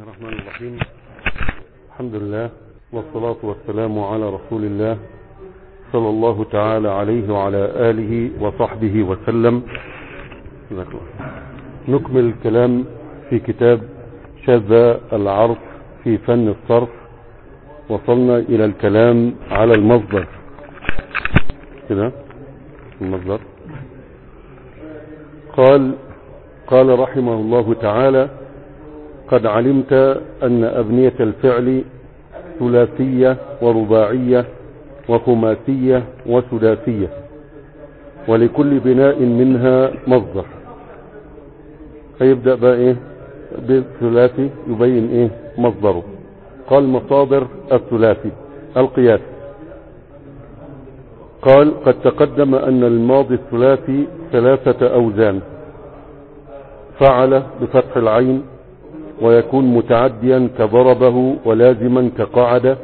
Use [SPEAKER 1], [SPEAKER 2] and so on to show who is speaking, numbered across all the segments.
[SPEAKER 1] الرحمن الرحيم الحمد لله والصلاة والسلام على رسول الله صلى الله تعالى عليه وعلى آله وصحبه وسلم نكمل الكلام في كتاب شاذ العرف في فن الصرف وصلنا إلى الكلام على المصدر كده المصدر قال قال رحمه الله تعالى قد علمت أن أبنية الفعل ثلاثية ورباعية وخماسية وسداسية ولكل بناء منها مصدر فيبدأ بقى ايه بالثلاثي يبين ايه مصدره قال مصادر الثلاثي القياس قال قد تقدم أن الماضي الثلاثي ثلاثة أوزان فعل بفتح العين ويكون متعديا كضربه ولازما كقعد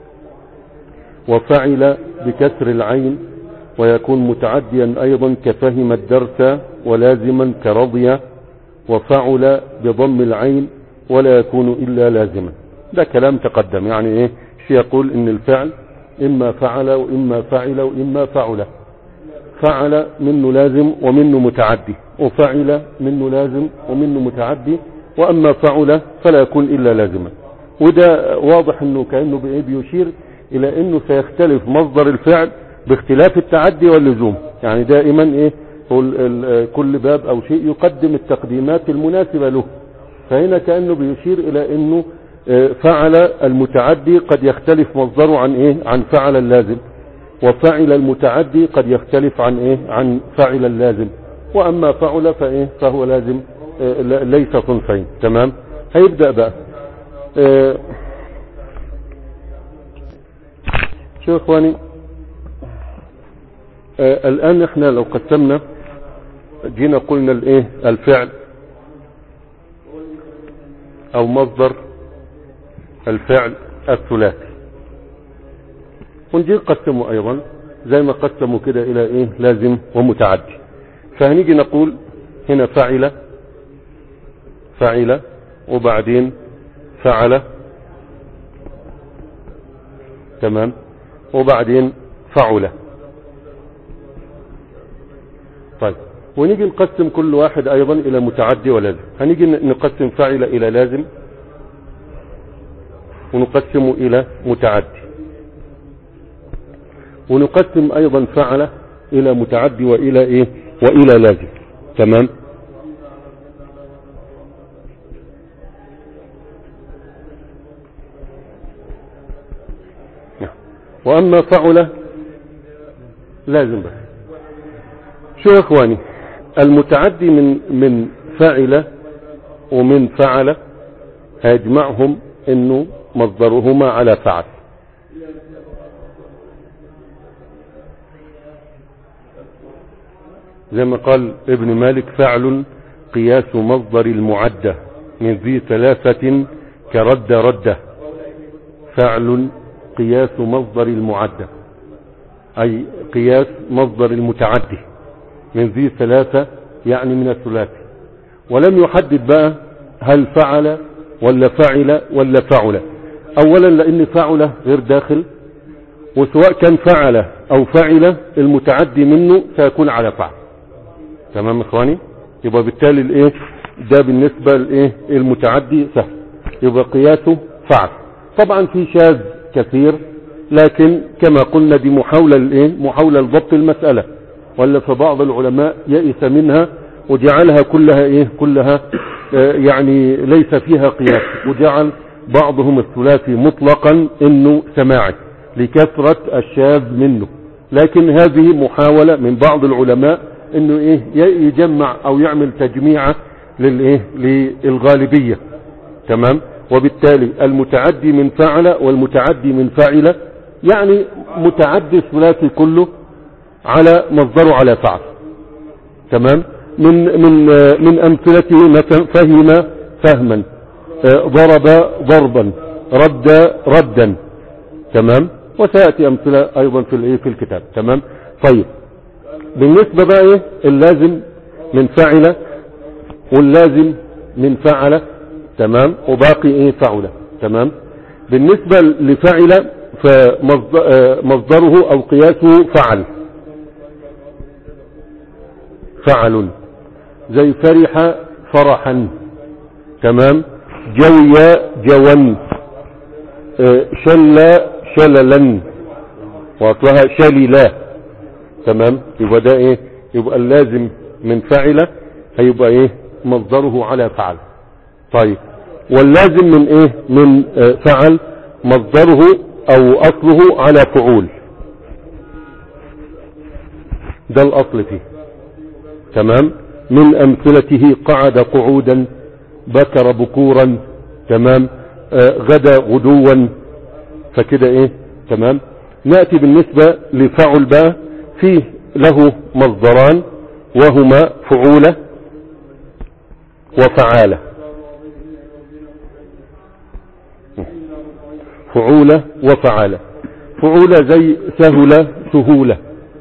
[SPEAKER 1] وفعل بكسر العين ويكون متعديا أيضا كفهم الدرس ولازما كرضي وفعل بضم العين ولا يكون إلا لازما ده كلام تقدم يعني ايه شيء يقول ان الفعل اما فعل واما فعل واما فعل فعل منه لازم ومنه متعدي وفعل منه لازم ومنه متعدي واما فعل فلا يكون الا لازما وده واضح انه كانه بايه بيشير الى انه سيختلف مصدر الفعل باختلاف التعدي واللزوم يعني دائما ايه كل باب او شيء يقدم التقديمات المناسبة له فهنا كأنه بيشير الى انه فعل المتعدي قد يختلف مصدره عن ايه عن فعل اللازم وفعل المتعدي قد يختلف عن ايه عن فعل اللازم واما فعل فايه فهو لازم ليس صنفين تمام هيبدأ بقى شو اخواني آه الان احنا لو قسمنا جينا قلنا الايه الفعل او مصدر الفعل الثلاثي ونجي نقسمه ايضا زي ما قسموا كده الى ايه لازم ومتعدي فهنيجي نقول هنا فعل فعل وبعدين فعل تمام وبعدين فعل طيب ونيجي نقسم كل واحد ايضا الى متعدي ولازم هنيجي نقسم فاعل الى لازم ونقسمه الى متعدي ونقسم ايضا فعل الى متعدي والى ايه والى لازم تمام واما فعل لازم بس شو يا اخواني المتعدي من من فعل ومن فعل هيجمعهم انه مصدرهما على فعل زي ما قال ابن مالك فعل قياس مصدر المعدة من ذي ثلاثة كرد رده فعل قياس مصدر المعدة أي قياس مصدر المتعدي من ذي ثلاثة يعني من الثلاثي ولم يحدد بقى هل فعل ولا فعل ولا فعل أولا لأن فعل غير داخل وسواء كان فعل أو فعل المتعدي منه سيكون على فعل تمام إخواني يبقى بالتالي الإيه ده بالنسبة للإيه المتعدي سهل يبقى قياسه فعل طبعا في شاذ كثير لكن كما قلنا دي محاولة الايه محاولة لضبط المسألة ولا فبعض العلماء يئس منها وجعلها كلها ايه كلها آه يعني ليس فيها قياس وجعل بعضهم الثلاثي مطلقا انه سماعي لكثرة الشاذ منه لكن هذه محاولة من بعض العلماء انه ايه يجمع او يعمل تجميعة للايه للغالبية تمام وبالتالي المتعدي من فعل والمتعدي من فعل يعني متعدي الثلاثي كله على مصدره على فعل تمام من من من امثلته مثلا فهم فهما ضرب ضربا رد ردا تمام وسياتي امثله ايضا في الايه في الكتاب تمام طيب بالنسبه بقى ايه اللازم من فعل واللازم من فعل تمام وباقي ايه فعل تمام بالنسبة لفعل فمصدره او قياسه فعل فعل زي فرح فرحا تمام جوي جوا آه، شل شللا واصلها شللا تمام يبقى ده ايه يبقى اللازم من فعل هيبقى ايه مصدره على فعل طيب واللازم من ايه من آه، فعل مصدره او اصله على فعول ده الاصل فيه تمام من امثلته قعد قعودا بكر بكورا تمام آه غدا غدوا فكده ايه تمام نأتي بالنسبة لفعل بقى فيه له مصدران وهما فعولة وفعالة فعولة وفعالة فعولة زي سهل سهولة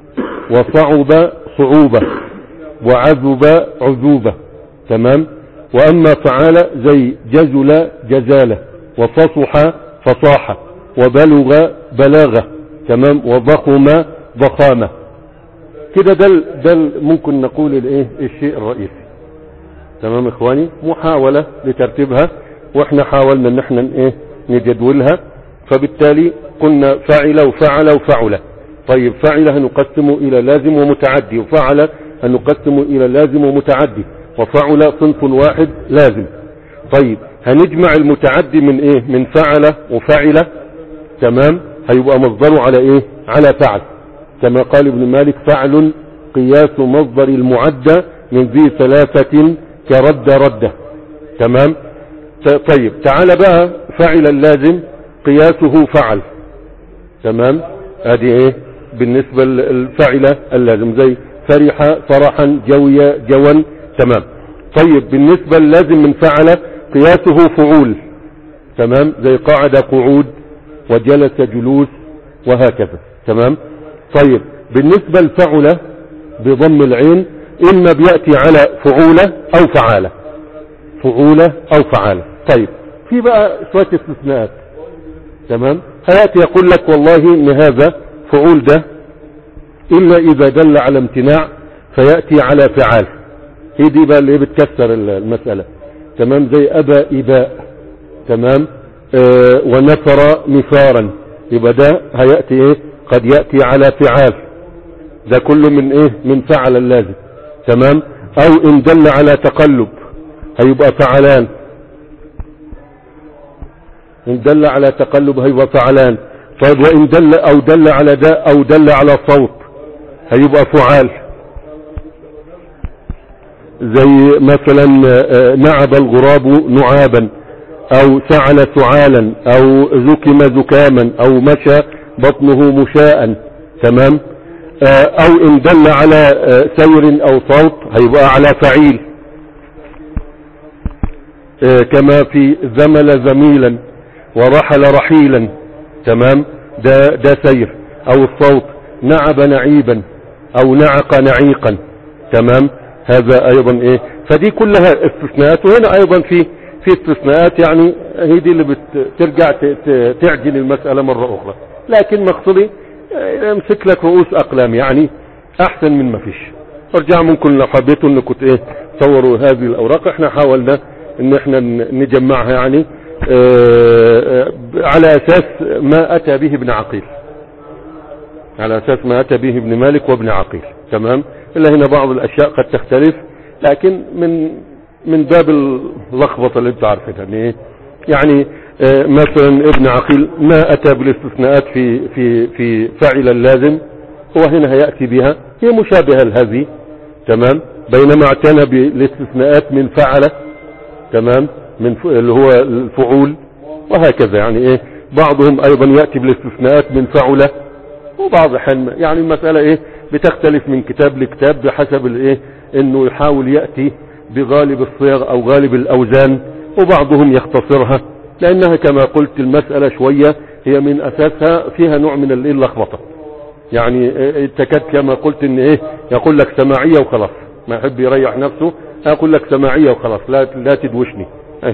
[SPEAKER 1] وصعب صعوبة وعذب عذوبة تمام واما فعال زي جزل جزالة وفصح فصاحة وبلغ بلاغة تمام وضخم ضخامة كده ده ال- ده ال- ممكن نقول الايه الشيء الرئيسي تمام اخواني محاولة لترتيبها واحنا حاولنا ان احنا ايه نجدولها فبالتالي قلنا فعل وفعل وفعل طيب فعل هنقسم الى لازم ومتعدي وفعل هنقسم الى لازم ومتعدي وفعل صنف واحد لازم طيب هنجمع المتعدي من ايه من فعل وفعل تمام هيبقى مصدره على ايه على فعل كما قال ابن مالك فعل قياس مصدر المعدى من ذي ثلاثة كرد ردة تمام ت- طيب تعال بقى فعل اللازم قياسه فعل تمام ادي ايه بالنسبة للفعل اللازم زي فرح فرحا جوي جوا تمام طيب بالنسبة اللازم من فعل قياسه فعول تمام زي قعد قعود وجلس جلوس وهكذا تمام طيب بالنسبة لفعل بضم العين اما بيأتي على فعولة او فعالة فعولة او فعالة طيب في بقى شوية استثناءات تمام هيأتي يقول لك والله ان هذا فعول ده الا اذا دل على امتناع فيأتي على فعال هي دي بقى اللي هي بتكسر المسألة تمام زي ابى اباء تمام آه ونفر نفارا يبقى ده هيأتي ايه قد يأتي على فعال ده كله من ايه من فعل اللازم تمام او ان دل على تقلب هيبقى فعلان ان دل على تقلب هيبقى فعلان طيب وان دل او دل على داء او دل على صوت هيبقى فعال زي مثلا آه، نعب الغراب نعابا او سعل سعالا او زكم زكاما او مشى بطنه مشاء تمام آه، او ان دل على آه، سير او صوت هيبقى على فعيل آه، كما في زمل زميلا ورحل رحيلا تمام ده ده سير او الصوت نعب نعيبا او نعق نعيقا تمام هذا ايضا ايه فدي كلها استثناءات وهنا ايضا في في استثناءات يعني هي دي اللي بترجع ت- ت- تعجن المسألة مرة اخرى لكن مقصدي آه، امسك لك رؤوس اقلام يعني احسن من ما فيش ارجع ممكن لو حبيتوا انكم ايه تصوروا هذه الاوراق احنا حاولنا ان احنا ن- نجمعها يعني آه، آه، على اساس ما اتى به ابن عقيل على اساس ما اتى به ابن مالك وابن عقيل تمام الا هنا بعض الاشياء قد تختلف لكن من من باب اللخبطه اللي انت عارفينها يعني ايه يعني آه، مثلا ابن عقيل ما اتى بالاستثناءات في في في فعل اللازم هو هنا هياتي بها هي مشابهه لهذه تمام بينما اعتنى بالاستثناءات من فعل تمام من ف... اللي هو الفعول وهكذا يعني ايه بعضهم ايضا ياتي بالاستثناءات من فعله وبعض الحين يعني المسألة ايه بتختلف من كتاب لكتاب بحسب الايه انه يحاول يأتي بغالب الصيغ او غالب الاوزان وبعضهم يختصرها لانها كما قلت المسألة شوية هي من اساسها فيها نوع من الايه اللخبطة يعني إيه تكاد كما قلت ان ايه يقول لك سماعية وخلاص ما يحب يريح نفسه يقول لك سماعية وخلاص لا لا تدوشني ايه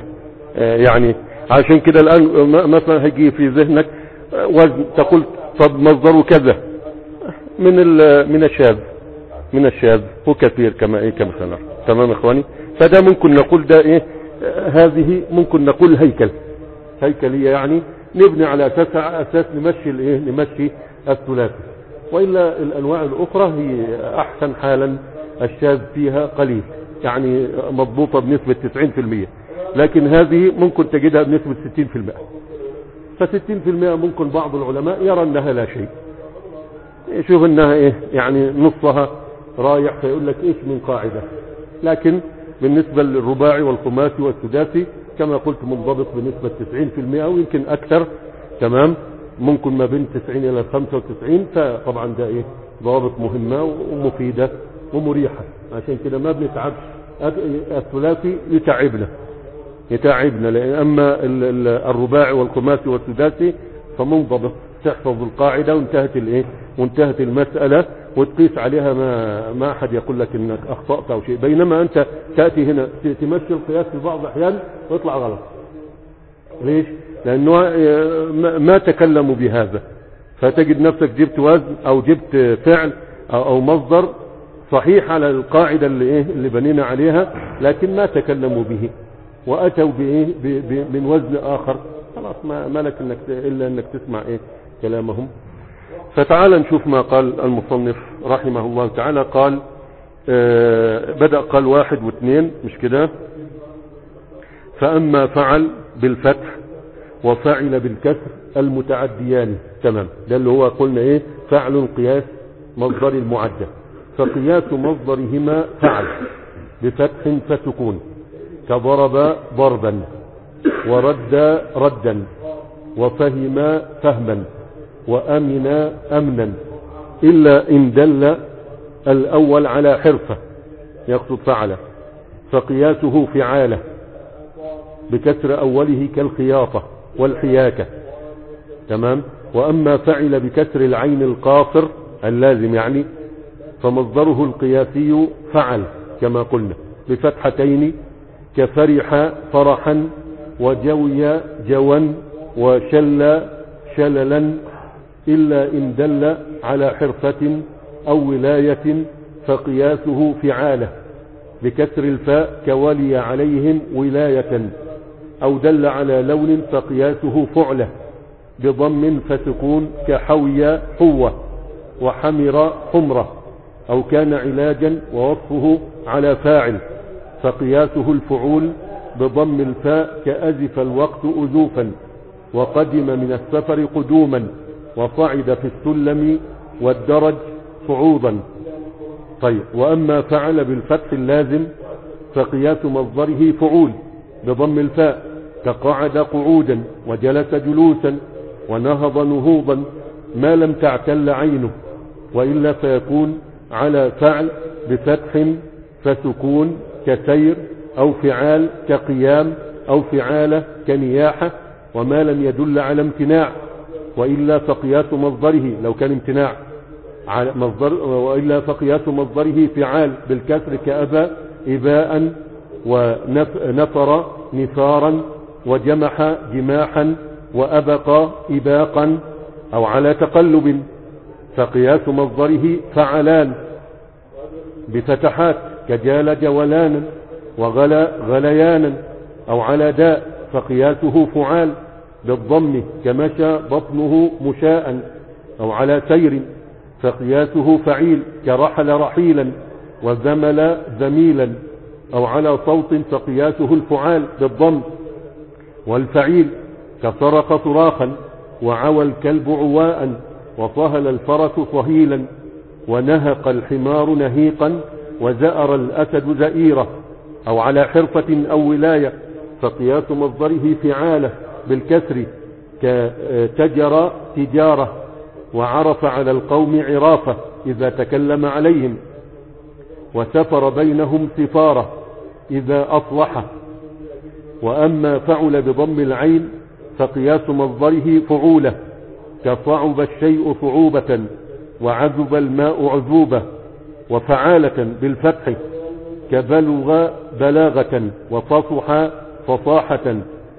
[SPEAKER 1] آه، يعني عشان كده الآن م- مثلا هيجي في ذهنك آه، وزن تقول طب مصدره كذا من ال- من الشاذ من الشاذ وكثير كما ايه كما سنرى تمام يا اخواني فده ممكن نقول ده ايه آه، هذه ممكن نقول هيكل هيكلية يعني نبني على اساس اساس نمشي الايه نمشي الثلاثي والا الانواع الاخرى هي احسن حالا الشاذ فيها قليل يعني مضبوطة بنسبة 90% لكن هذه ممكن تجدها بنسبة 60% ف60% ممكن بعض العلماء يرى انها لا شيء يشوف انها ايه يعني نصها رايح فيقول لك ايش من قاعدة لكن بالنسبة للرباعي والخماسي والسداسي كما قلت منضبط بنسبة 90% او يمكن اكثر تمام ممكن ما بين 90 الى 95 فطبعا ده ايه ضوابط مهمة ومفيدة ومريحة عشان كده ما بنتعبش الثلاثي يتعبنا يتعبنا لأن أما ال- ال- الرباعي والخماسي والسداسي فمنضبط تحفظ القاعدة وانتهت الايه وانتهت المسألة وتقيس عليها ما ما أحد يقول لك انك اخطأت او شيء بينما انت تأتي هنا ت- تمشي القياس في بعض الاحيان ويطلع غلط ليش لانه آه، ما- ما تكلموا بهذا فتجد نفسك جبت وزن او جبت فعل او أو مصدر صحيح على القاعدة اللي ايه اللي بنينا عليها لكن ما تكلموا به واتوا بايه ب- ب- من وزن اخر خلاص ما ما لك انك ت- الا انك تسمع ايه كلامهم فتعال نشوف ما قال المصنف رحمه الله تعالى قال آه بدأ قال واحد واثنين مش كده فأما فعل بالفتح وفعل بالكسر المتعديان تمام ده اللي هو قلنا ايه فعل قياس مصدر المعدة فقياس مصدرهما فعل بفتح فسكون كضرب ضربا ورد ردا وفهم فهما وأمن أمنا إلا إن دل الأول على حرفة يقصد فعله فقياسه فعاله بكسر أوله كالخياطة والحياكة تمام وأما فعل بكسر العين القاصر اللازم يعني فمصدره القياسي فعل كما قلنا بفتحتين كفرح فرحا وجوي جوا وشل شللا إلا إن دل على حرفة أو ولاية فقياسه فعاله بكسر الفاء كولي عليهم ولاية أو دل على لون فقياسه فعله بضم فسكون كحوي حوة وحمر حمرة أو كان علاجا ووصفه على فاعل فقياسه الفعول بضم الفاء كأزف الوقت أزوفا وقدم من السفر قدوما وصعد في السلم والدرج صعودا طيب وأما فعل بالفتح اللازم فقياس مصدره فعول بضم الفاء كقعد قعودا وجلس جلوسا ونهض نهوضا ما لم تعتل عينه وإلا فيكون على فعل بفتح فسكون كسير أو فعال كقيام أو فعالة كنياحة وما لم يدل على امتناع وإلا فقياس مصدره لو كان امتناع على مصدر وإلا فقياس مصدره فعال بالكسر كأبى إباء ونفر نفارا وجمح جماحا وأبق إباقا أو على تقلب فقياس مصدره فعلان بفتحات كجال جولانا وغلا غليانا أو على داء فقياسه فعال بالضم كمشى بطنه مشاء أو على سير فقياسه فعيل كرحل رحيلا وزمل زميلا أو على صوت فقياسه الفعال بالضم والفعيل كصرخ صراخا وعوى الكلب عواء وصهل الفرس صهيلا ونهق الحمار نهيقا وزأر الأسد زئيرة أو على حرفة أو ولاية فقياس مصدره فعالة بالكسر كتجر تجارة وعرف على القوم عرافة إذا تكلم عليهم وسفر بينهم سفارة إذا أصلح وأما فعل بضم العين فقياس مصدره فعولة كصعب الشيء صعوبة وعذب الماء عذوبة وفعالة بالفتح كبلغ بلاغة وفصح فصاحة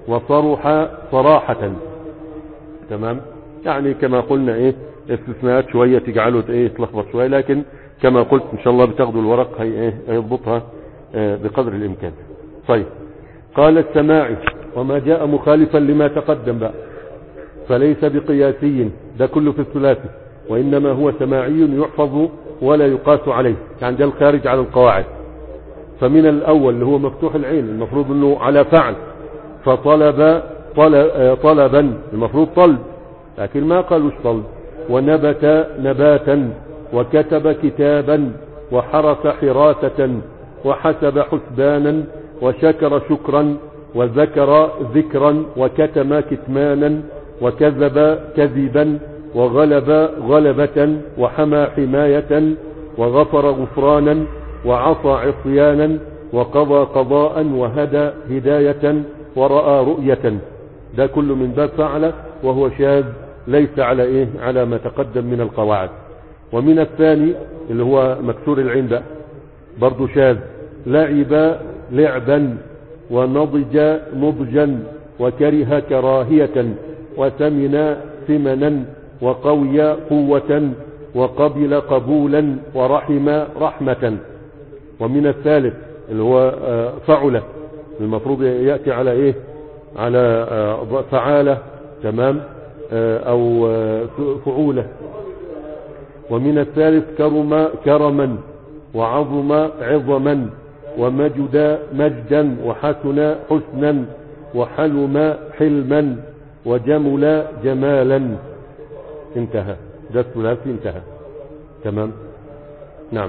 [SPEAKER 1] وصرح صراحة تمام يعني كما قلنا ايه استثناءات شوية تجعله ايه تلخبط شوية لكن كما قلت ان شاء الله بتاخدوا الورق هي ايه هيضبطها اه بقدر الامكان طيب قال السماعي وما جاء مخالفا لما تقدم بقى فليس بقياسي ده كله في الثلاثي وإنما هو سماعي يحفظ ولا يقاس عليه يعني ده الخارج على القواعد فمن الأول اللي هو مفتوح العين المفروض أنه على فعل فطلب طلب طلبا المفروض طلب لكن ما قالوش طلب ونبت نباتا وكتب كتابا وحرس حراسة وحسب حسبانا وشكر شكرا وذكر ذكرا وكتم كتمانا وكذب كذبا وغلب غلبة وحمى حماية وغفر غفرانا وعصى عصيانا وقضى قضاء وهدى هداية ورأى رؤية ده كل من باب فعل وهو شاذ ليس على ايه على ما تقدم من القواعد ومن الثاني اللي هو مكسور العين بقى برضو شاذ لعب لعبا ونضج نضجا وكره كراهية وثمن ثمنا وقوي قوة وقبل قبولا ورحم رحمة ومن الثالث اللي هو فعل المفروض يأتي على ايه على فعالة تمام او فعولة ومن الثالث كرم كرما وعظم عظما ومجد مجدا وحسن حسنا وحلم حلما وجمل جمالا انتهى ده الثلاثي انتهى تمام نعم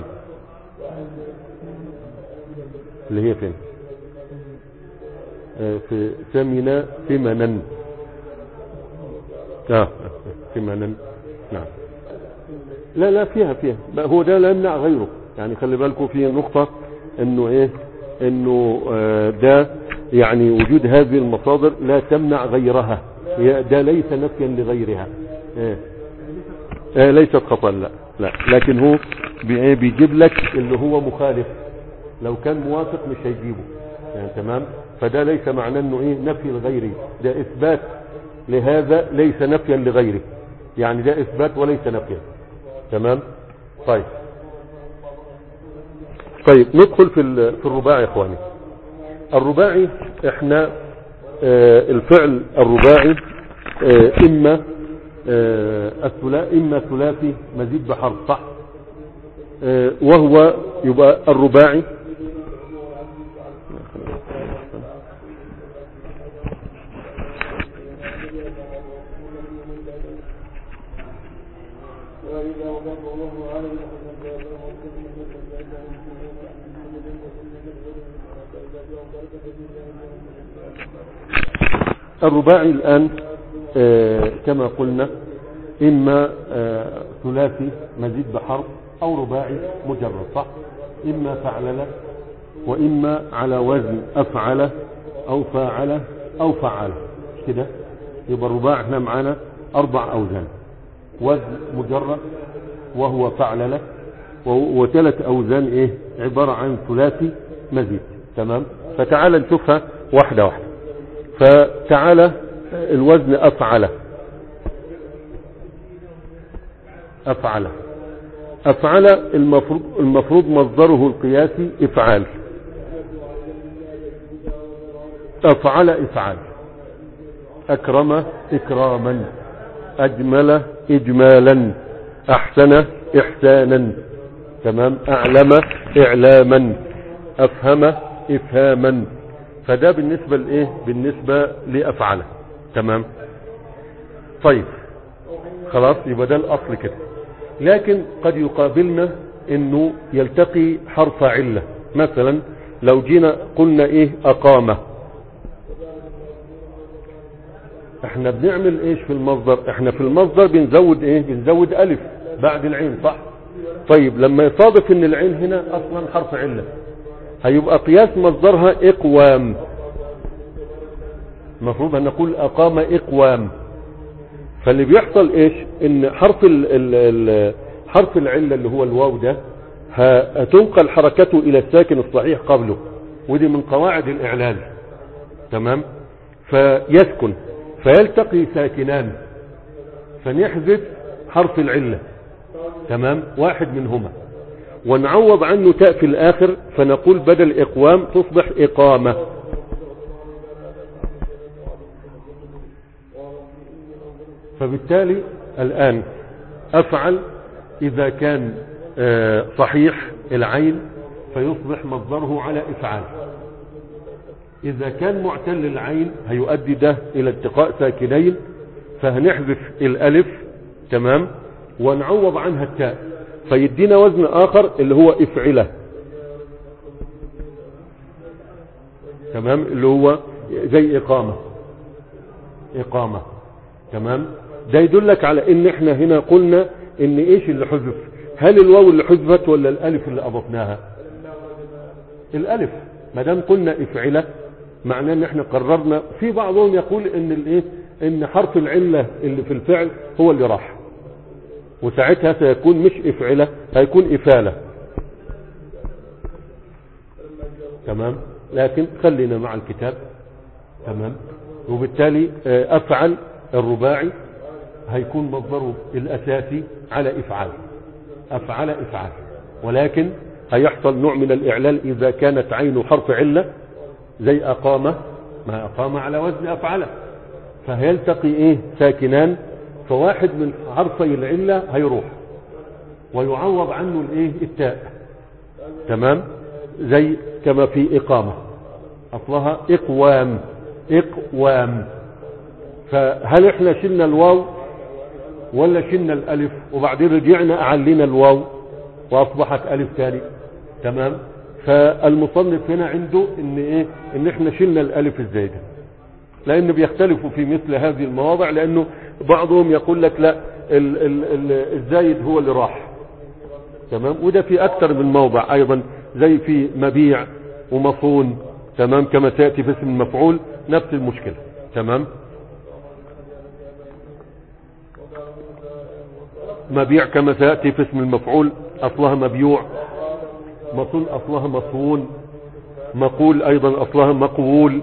[SPEAKER 1] اللي هي فين آه في ثمن ثمنا اه ثمنا نعم لا لا فيها فيها هو ده لا يمنع غيره يعني خلي بالكم في نقطة انه ايه انه آه ده يعني وجود هذه المصادر لا تمنع غيرها ده ليس نفيا لغيرها إيه؟ إيه ليست خطأ لا لا لكن هو بيجيب لك اللي هو مخالف لو كان موافق مش هيجيبه يعني تمام فده ليس معناه انه ايه نفي لغيره ده اثبات لهذا ليس نفيا لغيره يعني ده اثبات وليس نفيا تمام طيب طيب ندخل في في الرباعي يا اخواني الرباعي احنا اه الفعل الرباعي اه اما اه الثلاثي اما ثلاثي مزيد بحرف صح وهو يبقى الرباعي الرباعي الآن آه كما قلنا إما آه ثلاثي مزيد بحرف أو رباعي مجرد صح إما فعلل وإما على وزن أفعل أو فاعل أو فعل مش كده يبقى الرباع احنا معانا أربع أوزان وزن مجرد وهو فعلل وثلاث أوزان إيه عبارة عن ثلاثي مزيد تمام فتعال نشوفها واحدة واحدة فتعالى الوزن أفعل أفعل أفعل المفروض, المفروض مصدره القياسي إفعال أفعل إفعال أكرم إكراما أجمل إجمالا أحسن إحسانا تمام أعلم إعلاما أفهم إفهاما فده بالنسبة لإيه بالنسبة لأفعل تمام طيب خلاص يبقى ده الأصل كده لكن قد يقابلنا انه يلتقي حرف علة مثلا لو جينا قلنا ايه اقامة احنا بنعمل ايش في المصدر احنا في المصدر بنزود ايه بنزود الف بعد العين صح طيب لما يصادف ان العين هنا اصلا حرف علة هيبقى قياس مصدرها اقوام المفروض ان نقول اقام اقوام فاللي بيحصل ايش ان حرف ال ال ال حرف العلة اللي هو الواو ده هتنقل حركته الى الساكن الصحيح قبله ودي من قواعد الاعلال تمام فيسكن فيلتقي ساكنان فنحذف حرف العلة تمام واحد منهما ونعوض عنه تاء في الآخر فنقول بدل إقوام تصبح إقامة فبالتالي الآن أفعل إذا كان آه، صحيح العين فيصبح مصدره على إفعال إذا كان معتل العين هيؤدي ده إلى التقاء ساكنين فهنحذف الألف تمام ونعوض عنها التاء فيدينا وزن آخر اللي هو إفعلة تمام اللي هو زي إقامة إقامة تمام ده يدلك على ان احنا هنا قلنا ان ايش اللي حذف هل الواو اللي حذفت ولا الالف اللي اضفناها الالف ما دام قلنا افعله معناه ان احنا قررنا في بعضهم يقول ان الايه ان حرف العله اللي في الفعل هو اللي راح وساعتها سيكون مش افعله هيكون افاله تمام لكن خلينا مع الكتاب تمام وبالتالي آه، افعل الرباعي هيكون مصدره الاساسي على افعال افعل افعال ولكن هيحصل نوع من الاعلال اذا كانت عينه حرف عله زي اقامه ما اقام على وزن افعله فهيلتقي ايه ساكنان فواحد من حرفي العله هيروح ويعوض عنه الايه التاء تمام زي كما في اقامه اصلها اقوام اقوام فهل احنا شلنا الواو ولا شلنا الالف وبعدين رجعنا اعلينا الواو واصبحت الف تاني تمام فالمصنف هنا عنده ان ايه ان احنا شلنا الالف الزايده لان بيختلفوا في مثل هذه المواضع لانه بعضهم يقول لك لا ال ال ال الزايد هو اللي راح تمام وده في اكثر من موضع ايضا زي في مبيع ومصون تمام كما تاتي في اسم المفعول نفس المشكله تمام مبيع كما سيأتي في اسم المفعول أصلها مبيوع مصون أصلها مصون مقول أيضا أصلها مقبول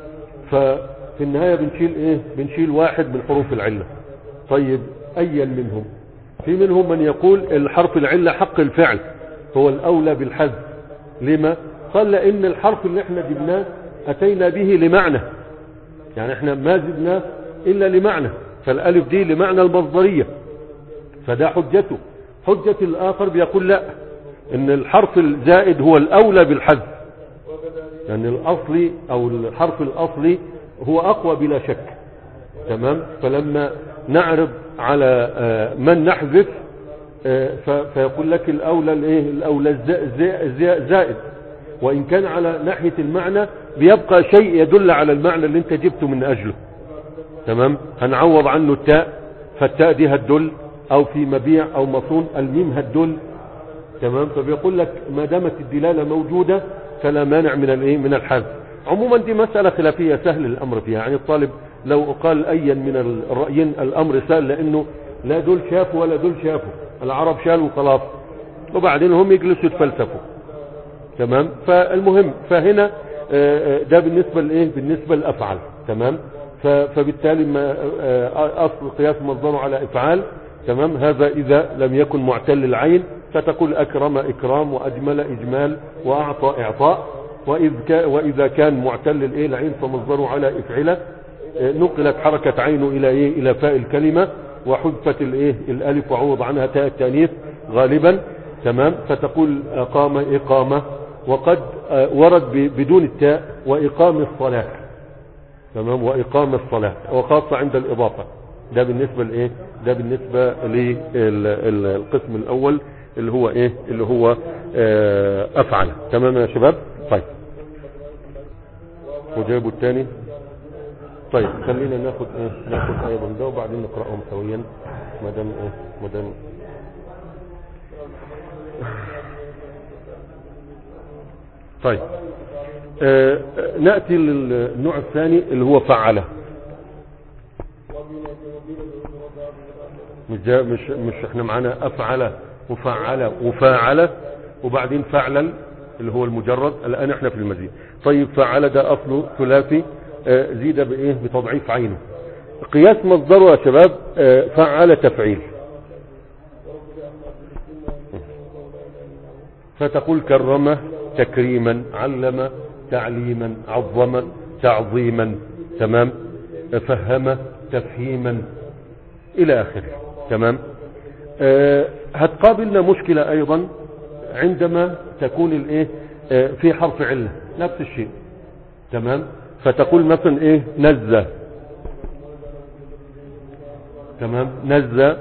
[SPEAKER 1] ففي النهاية بنشيل إيه بنشيل واحد من حروف العلة طيب أيا منهم في منهم من يقول الحرف العلة حق الفعل هو الأولى بالحذف لما قال لأن الحرف اللي احنا جبناه أتينا به لمعنى يعني احنا ما زدناه إلا لمعنى فالألف دي لمعنى المصدرية فده حجته حجة الآخر بيقول لا ان الحرف الزائد هو الأولى بالحذف لأن يعني الأصلي أو الحرف الأصلي هو أقوى بلا شك تمام فلما نعرض على آه، من نحذف آه، فيقول لك الأولى الايه الأولى الزائد وإن كان على ناحية المعنى بيبقى شيء يدل على المعنى اللي انت جبته من أجله تمام هنعوض عنه التاء فالتاء دي هتدل او في مبيع او مصون الميم هتدل تمام فبيقول لك ما دامت الدلالة موجودة فلا مانع من الايه من الحذف عموما دي مسألة خلافية سهل الامر فيها يعني الطالب لو قال ايا من الرأيين الامر سهل لانه لا دول شافوا ولا دول شافوا العرب شالوا خلاص وبعدين هم يجلسوا يتفلسفوا تمام فالمهم فهنا آه، آه، ده بالنسبة لايه بالنسبة للافعال تمام فبالتالي ما آه، اصل قياس مصدره على افعال تمام هذا إذا لم يكن معتل العين فتقول أكرم إكرام وأجمل إجمال وأعطى إعطاء وإذ كان وإذا كان معتل الإيه العين فمصدره على إفعلة آه، نقلت حركة عينه إلى إيه إلى فاء الكلمة وحذفت الإيه الألف وعوض عنها تاء التانيث غالبا تمام فتقول أقام إقامة وقد آه، ورد بدون التاء وإقام الصلاة تمام وإقام الصلاة وخاصة عند الإضافة ده بالنسبة لايه ده بالنسبة للقسم الاول اللي هو ايه اللي هو آه، افعل تمام يا شباب طيب وجابوا الثاني طيب خلينا ناخد ايه ناخد ايضا ده وبعدين نقراهم سويا ما دام ايه ما دام طيب آه نأتي للنوع الثاني اللي هو فعله مش مش مش احنا معانا افعل وفعل وفاعل وبعدين فعلا اللي هو المجرد الان احنا في المزيد طيب فعل ده اصله ثلاثي آه، زيد بايه بتضعيف عينه قياس مصدره يا شباب آه، فعل تفعيل فتقول كرم تكريما علم تعليما عظم تعظيما تمام فهم تفهيما الى اخره تمام آه هتقابلنا مشكلة ايضا عندما تكون الايه آه في حرف علة نفس الشيء تمام فتقول مثلا ايه نزة تمام نزة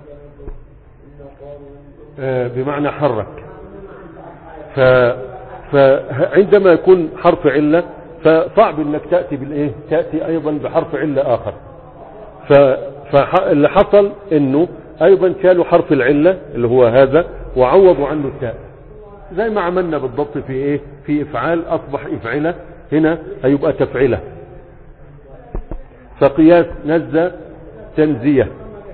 [SPEAKER 1] آه بمعنى حرك ف فعندما يكون حرف علة فصعب انك تأتي بالايه تأتي ايضا بحرف علة اخر ف... فاللي حصل انه ايضا شالوا حرف العلة اللي هو هذا وعوضوا عنه التاء زي ما عملنا بالضبط في ايه في افعال اصبح افعلة هنا هيبقى تفعلة فقياس نزة تنزية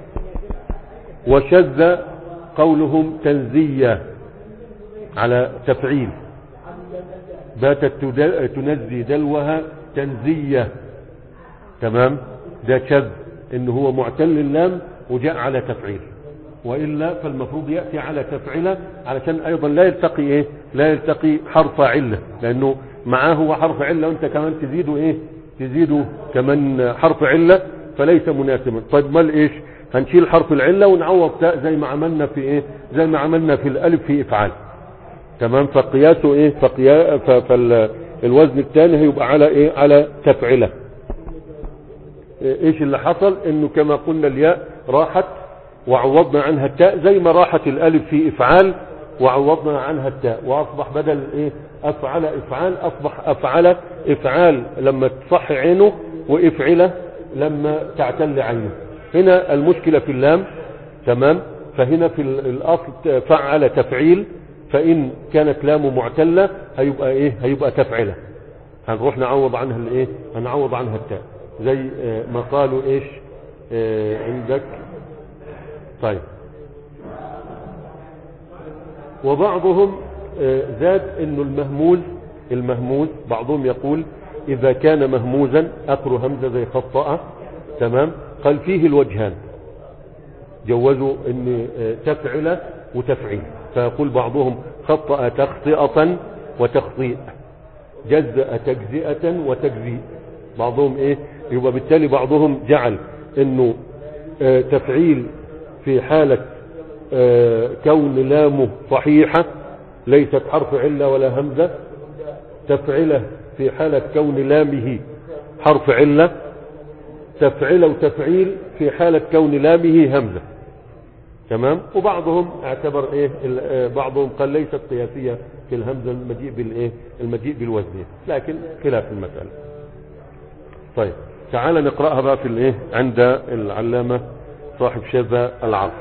[SPEAKER 1] وشذ قولهم تنزية على تفعيل باتت تدل- تنزي دلوها تنزية تمام ده شذ ان هو معتل اللام وجاء على تفعيل وإلا فالمفروض يأتي على تفعيلة علشان أيضا لا يلتقي إيه لا يلتقي حرف علة لأنه معاه هو حرف علة وأنت كمان تزيده إيه تزيده كمان حرف علة فليس مناسبا طيب مال إيش هنشيل حرف العلة ونعوض تاء زي ما عملنا في إيه زي ما عملنا في الألف في إفعال تمام فقياسه إيه فقيا فالوزن الثاني هيبقى على إيه على تفعيلة ايش اللي حصل انه كما قلنا الياء راحت وعوضنا عنها التاء زي ما راحت الالف في افعال وعوضنا عنها التاء واصبح بدل ايه افعل افعال اصبح افعل افعال لما تصح عينه وافعله لما تعتل عينه هنا المشكلة في اللام تمام فهنا في ال- الاصل فعل تفعيل فان كانت لامه معتلة هيبقى ايه هيبقى تفعله هنروح نعوض عنها الايه هنعوض عنها التاء زي آه، ما قالوا ايش آه، عندك طيب وبعضهم آه، زاد انه المهموز المهموز بعضهم يقول اذا كان مهموزا اخر همزه زي خطأ تمام قال فيه الوجهان جوزوا ان آه، تفعل وتفعيل فيقول بعضهم خطأ تخطئة وتخطيء جزأ تجزئة وتجزيء بعضهم ايه يبقى بالتالي بعضهم جعل انه آه، تفعيل في حالة آه، كون لامه صحيحة ليست حرف علة ولا همزة تفعله في حالة كون لامه حرف علة تفعله وتفعيل في حالة كون لامه همزة تمام وبعضهم اعتبر ايه ال- آه، بعضهم قال ليست قياسية في الهمزة المجيء بالايه المجيء بالوزن لكن خلاف المسألة طيب تعال نقرأها بقى في الايه عند العلامة صاحب شذا العصر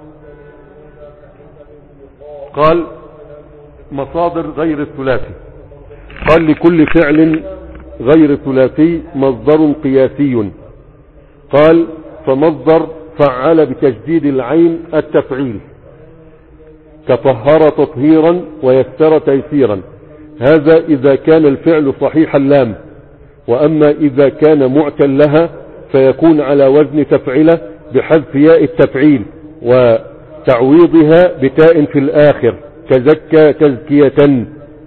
[SPEAKER 1] قال مصادر غير الثلاثي قال لكل فعل غير ثلاثي مصدر قياسي قال فمصدر فعل بتجديد العين التفعيل كطهر تطهيرا ويسر تيسيرا هذا إذا كان الفعل صحيح اللام وأما إذا كان معتلها فيكون على وزن تفعله بحذف ياء التفعيل وتعويضها بتاء في الآخر كزكى تزكية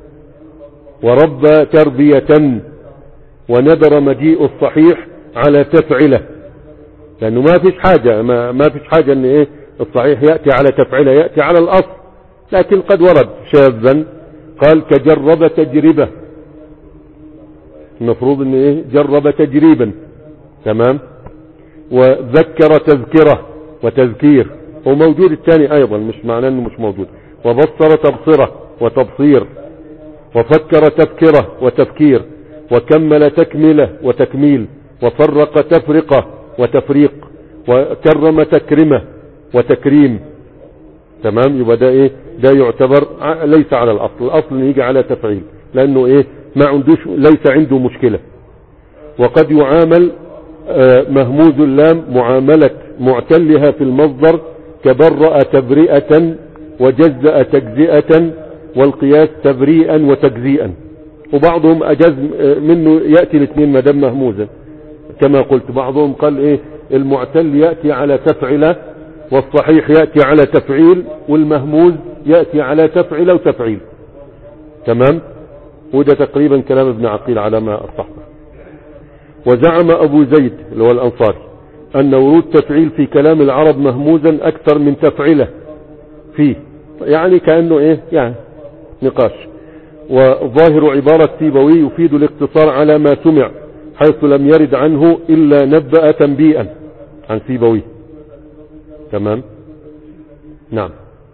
[SPEAKER 1] وربى تربية ونذر مجيء الصحيح على تفعله لأنه ما فيش حاجة ما, ما فيش حاجة أن إيه الصحيح يأتي على تفعله يأتي على الأصل لكن قد ورد شاذا قال كجرب تجربة المفروض ان ايه جرب تجريبا تمام وذكر تذكرة وتذكير وموجود الثاني ايضا مش معناه انه مش موجود وبصر تبصرة وتبصير وفكر تفكرة وتفكير وكمل تكملة وتكميل وفرق تفرقة وتفريق وكرم تكرمة وتكريم تمام يبقى ده ايه ده يعتبر ع- ليس على الاصل الاصل إنه يجي على تفعيل لانه ايه ما عندوش ليس عنده مشكلة وقد يعامل آه، مهموز اللام معاملة معتلها في المصدر كبرأ تبرئة وجزأ تجزئة والقياس تبريئا وتجزيئا وبعضهم اجاز منه يأتي الاثنين ما دام مهموزا كما قلت بعضهم قال ايه المعتل يأتي على تفعله والصحيح يأتي على تفعيل والمهموز يأتي على تفعيل وتفعيل تمام وده تقريبا كلام ابن عقيل على ما أصحبه وزعم أبو زيد اللي هو الأنصاري أن ورود تفعيل في كلام العرب مهموزا أكثر من تفعيله فيه يعني كأنه إيه يعني نقاش وظاهر عبارة سيبوي يفيد الاقتصار على ما سمع حيث لم يرد عنه إلا نبأ تنبيئا عن سيبوي تمام نعم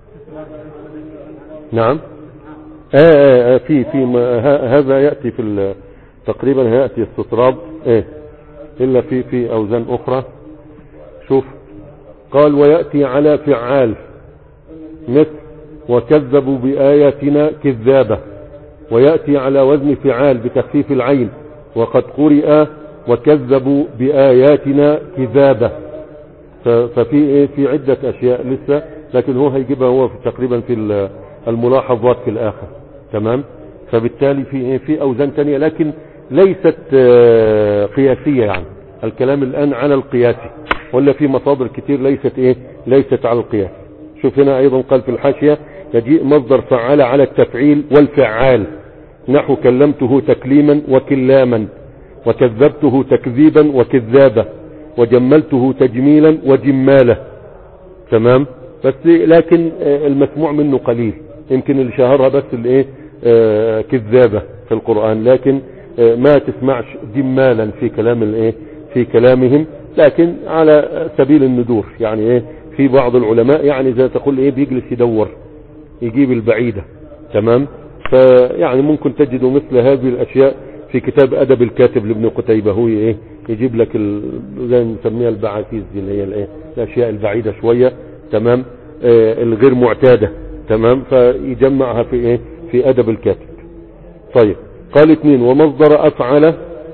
[SPEAKER 1] نعم آه آه آه في في ما ه- هذا يأتي في ال- تقريبا هيأتي استطراد ايه إلا في في أوزان أخرى شوف قال ويأتي على فعال مثل وكذبوا بآياتنا كذابة ويأتي على وزن فعال بتخفيف العين وقد قرئ وكذبوا بآياتنا كذابة ف- ففي ايه في عدة اشياء لسه لكن هو هيجيبها هو في تقريبا في ال- الملاحظات في الاخر تمام فبالتالي في ايه في اوزان تانية لكن ليست آه، قياسية يعني الكلام الان على القياسي ولا في مصادر كتير ليست ايه ليست على القياس شوف هنا ايضا قال في الحاشية يجيء مصدر فعال على التفعيل والفعال نحو كلمته تكليما وكلاما وكذبته تكذيبا وكذابة وجملته تجميلا وجمالة تمام بس لكن آه، المسموع منه قليل يمكن اللي شهرها بس الايه آه، كذابة في القرآن لكن آه، ما تسمعش جمالا في كلام الايه في كلامهم لكن على سبيل الندور يعني ايه في بعض العلماء يعني زي تقول ايه بيجلس يدور يجيب البعيدة تمام فيعني ممكن تجدوا مثل هذه الاشياء في كتاب ادب الكاتب لابن قتيبة هو ايه يجيب لك ال... زي ما نسميها البعاثيز دي اللي هي الايه الاشياء البعيدة شوية تمام آه الغير معتادة تمام فيجمعها في ايه في ادب الكاتب طيب قال اثنين ومصدر افعل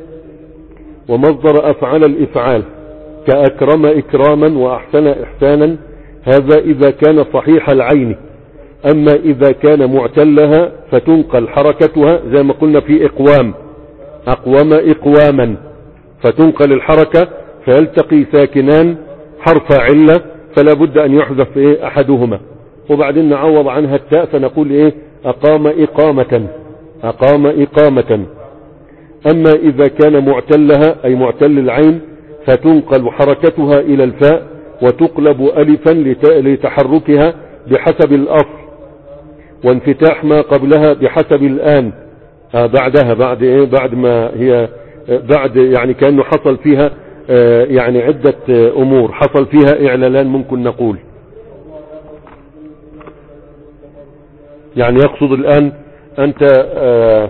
[SPEAKER 1] ومصدر افعل الافعال كاكرم اكراما واحسن احسانا هذا اذا كان صحيح العين اما اذا كان معتلها فتنقل حركتها زي ما قلنا في اقوام اقوم اقواما فتنقل الحركة فيلتقي ساكنان حرف علة فلا بد ان يحذف ايه احدهما وبعدين نعوض عنها التاء فنقول ايه اقام اقامة اقام اقامة اما اذا كان معتلها اي معتل العين فتنقل حركتها الى الفاء وتقلب الفا لت- لتحركها بحسب الاصل وانفتاح ما قبلها بحسب الان آه بعدها بعد ايه بعد ما هي آه بعد يعني كانه حصل فيها آه يعني عدة آه امور حصل فيها اعلالان ممكن نقول يعني يقصد الان انت آه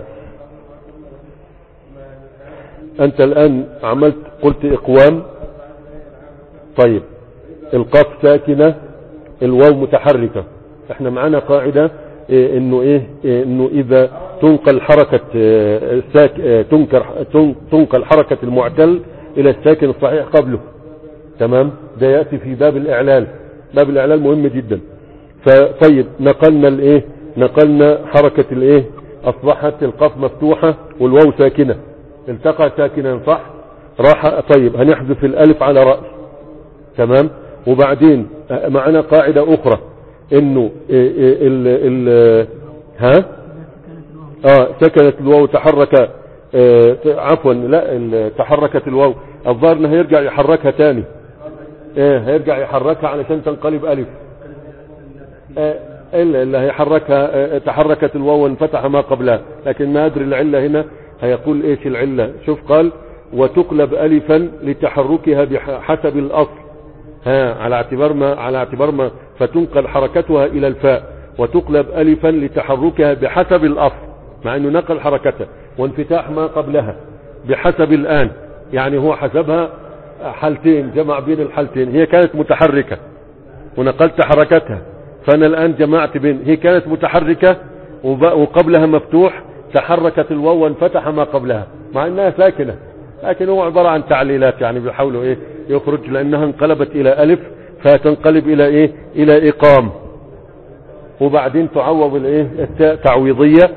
[SPEAKER 1] انت الان عملت قلت اقوام طيب القاف ساكنة الواو متحركة احنا معانا قاعدة إيه انه ايه, إيه انه اذا تنقل حركة آه، الساك آه، تنكر تن- تنقل حركة المعتل الى الساكن الصحيح قبله تمام ده يأتي في باب الاعلال باب الاعلال مهم جدا فطيب نقلنا الايه نقلنا حركة الايه اصبحت القاف مفتوحة والواو ساكنة التقى ساكنا صح راح طيب هنحذف الالف على رأس تمام وبعدين آه، معنا قاعدة اخرى انه آه، آه، ال ال ها اه سكنت الواو تحرك آه، ت- عفوا لا ال- تحركت الواو الظاهر انه هيرجع يحركها تاني ايه هيرجع يحركها علشان تنقلب الف آه، الا اللي هيحركها آه، تحركت الواو وانفتح ما قبلها لكن ما ادري العله هنا هيقول ايش العله شوف قال وتقلب الفا لتحركها بحسب الاصل ها على اعتبار ما على اعتبار ما فتنقل حركتها الى الفاء وتقلب الفا لتحركها بحسب الاصل مع انه نقل حركتها وانفتاح ما قبلها بحسب الان يعني هو حسبها حالتين جمع بين الحالتين هي كانت متحركة ونقلت حركتها فانا الان جمعت بين هي كانت متحركة وب- وقبلها مفتوح تحركت الواو وانفتح ما قبلها مع انها ساكنة لكن هو عبارة عن تعليلات يعني بيحاولوا ايه يخرج لانها انقلبت الى الف فتنقلب الى ايه الى اقام وبعدين تعوض الايه التاء تعويضية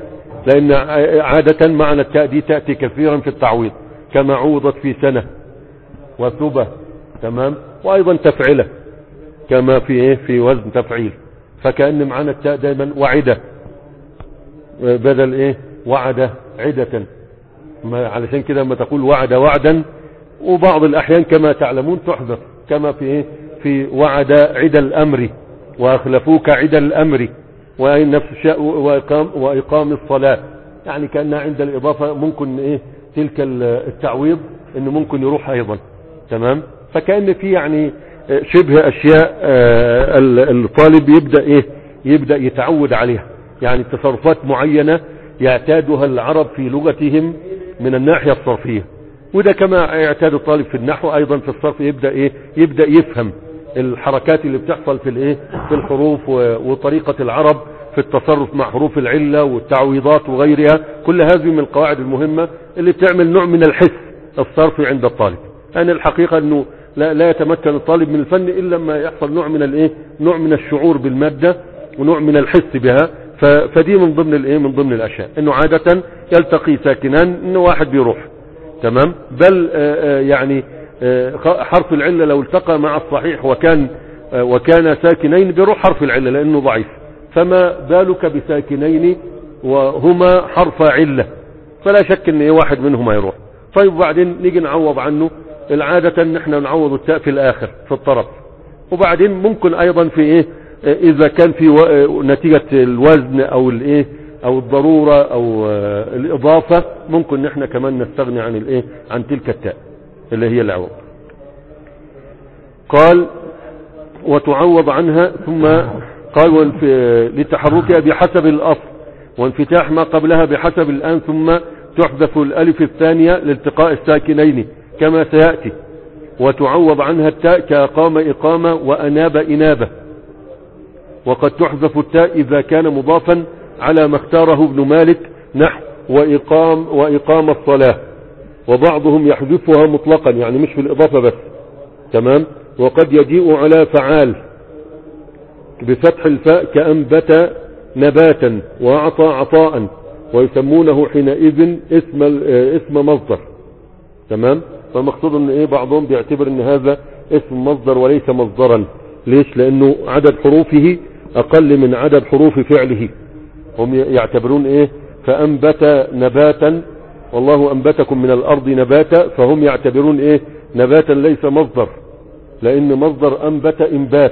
[SPEAKER 1] لان عادة معنى التاء دي تأتي كثيرا في التعويض كما عوضت في سنة وثبة تمام وايضا تفعله كما في ايه في وزن تفعيل فكأن معنى التاء دايما وعدة بدل ايه وعد عدة ما علشان كده لما تقول وعد وعدا وبعض الاحيان كما تعلمون تحذف كما في ايه في وعد عد الامر واخلفوك عد الامر وأين نفس الشيء وإقام, وإقام الصلاة يعني كأنها عند الإضافة ممكن إيه تلك التعويض إنه ممكن يروح أيضا تمام فكأن في يعني شبه أشياء الطالب يبدأ إيه يبدأ يتعود عليها يعني تصرفات معينة يعتادها العرب في لغتهم من الناحية الصرفية وده كما يعتاد الطالب في النحو أيضا في الصرف يبدأ إيه يبدأ يفهم الحركات اللي بتحصل في الايه في الحروف وطريقة العرب في التصرف مع حروف العلة والتعويضات وغيرها كل هذه من القواعد المهمة اللي بتعمل نوع من الحس الصرفي عند الطالب يعني الحقيقة انه لا, لا يتمكن الطالب من الفن الا لما يحصل نوع من الايه نوع من الشعور بالمادة ونوع من الحس بها فدي من ضمن الايه من ضمن الاشياء انه عادة يلتقي ساكنان انه واحد بيروح تمام بل يعني حرف العلة لو التقى مع الصحيح وكان وكان ساكنين بيروح حرف العلة لأنه ضعيف فما بالك بساكنين وهما حرف علة فلا شك ان واحد منهما يروح طيب وبعدين نيجي نعوض عنه العادة ان احنا نعوض التاء في الاخر في الطرف وبعدين ممكن ايضا في ايه اذا كان في نتيجة الوزن او الايه او الضرورة او الاضافة ممكن ان احنا كمان نستغني عن الايه عن تلك التاء اللي هي العوض قال وتعوض عنها ثم قال لتحركها بحسب الأصل وانفتاح ما قبلها بحسب الآن ثم تحذف الألف الثانية لالتقاء الساكنين كما سيأتي وتعوض عنها التاء كأقام إقامة وأناب إنابة وقد تحذف التاء إذا كان مضافا على ما اختاره ابن مالك نحو وإقام, وإقام الصلاة وبعضهم يحذفها مطلقا يعني مش في الإضافة بس تمام وقد يجيء على فعال بفتح الفاء كأنبت نباتا وأعطى عطاء ويسمونه حينئذ اسم اسم مصدر تمام فمقصود ان ايه بعضهم بيعتبر ان هذا اسم مصدر وليس مصدرا ليش لانه عدد حروفه اقل من عدد حروف فعله هم يعتبرون ايه فانبت نباتا والله انبتكم من الارض نباتا فهم يعتبرون ايه نباتا ليس مصدر لان مصدر انبت انبات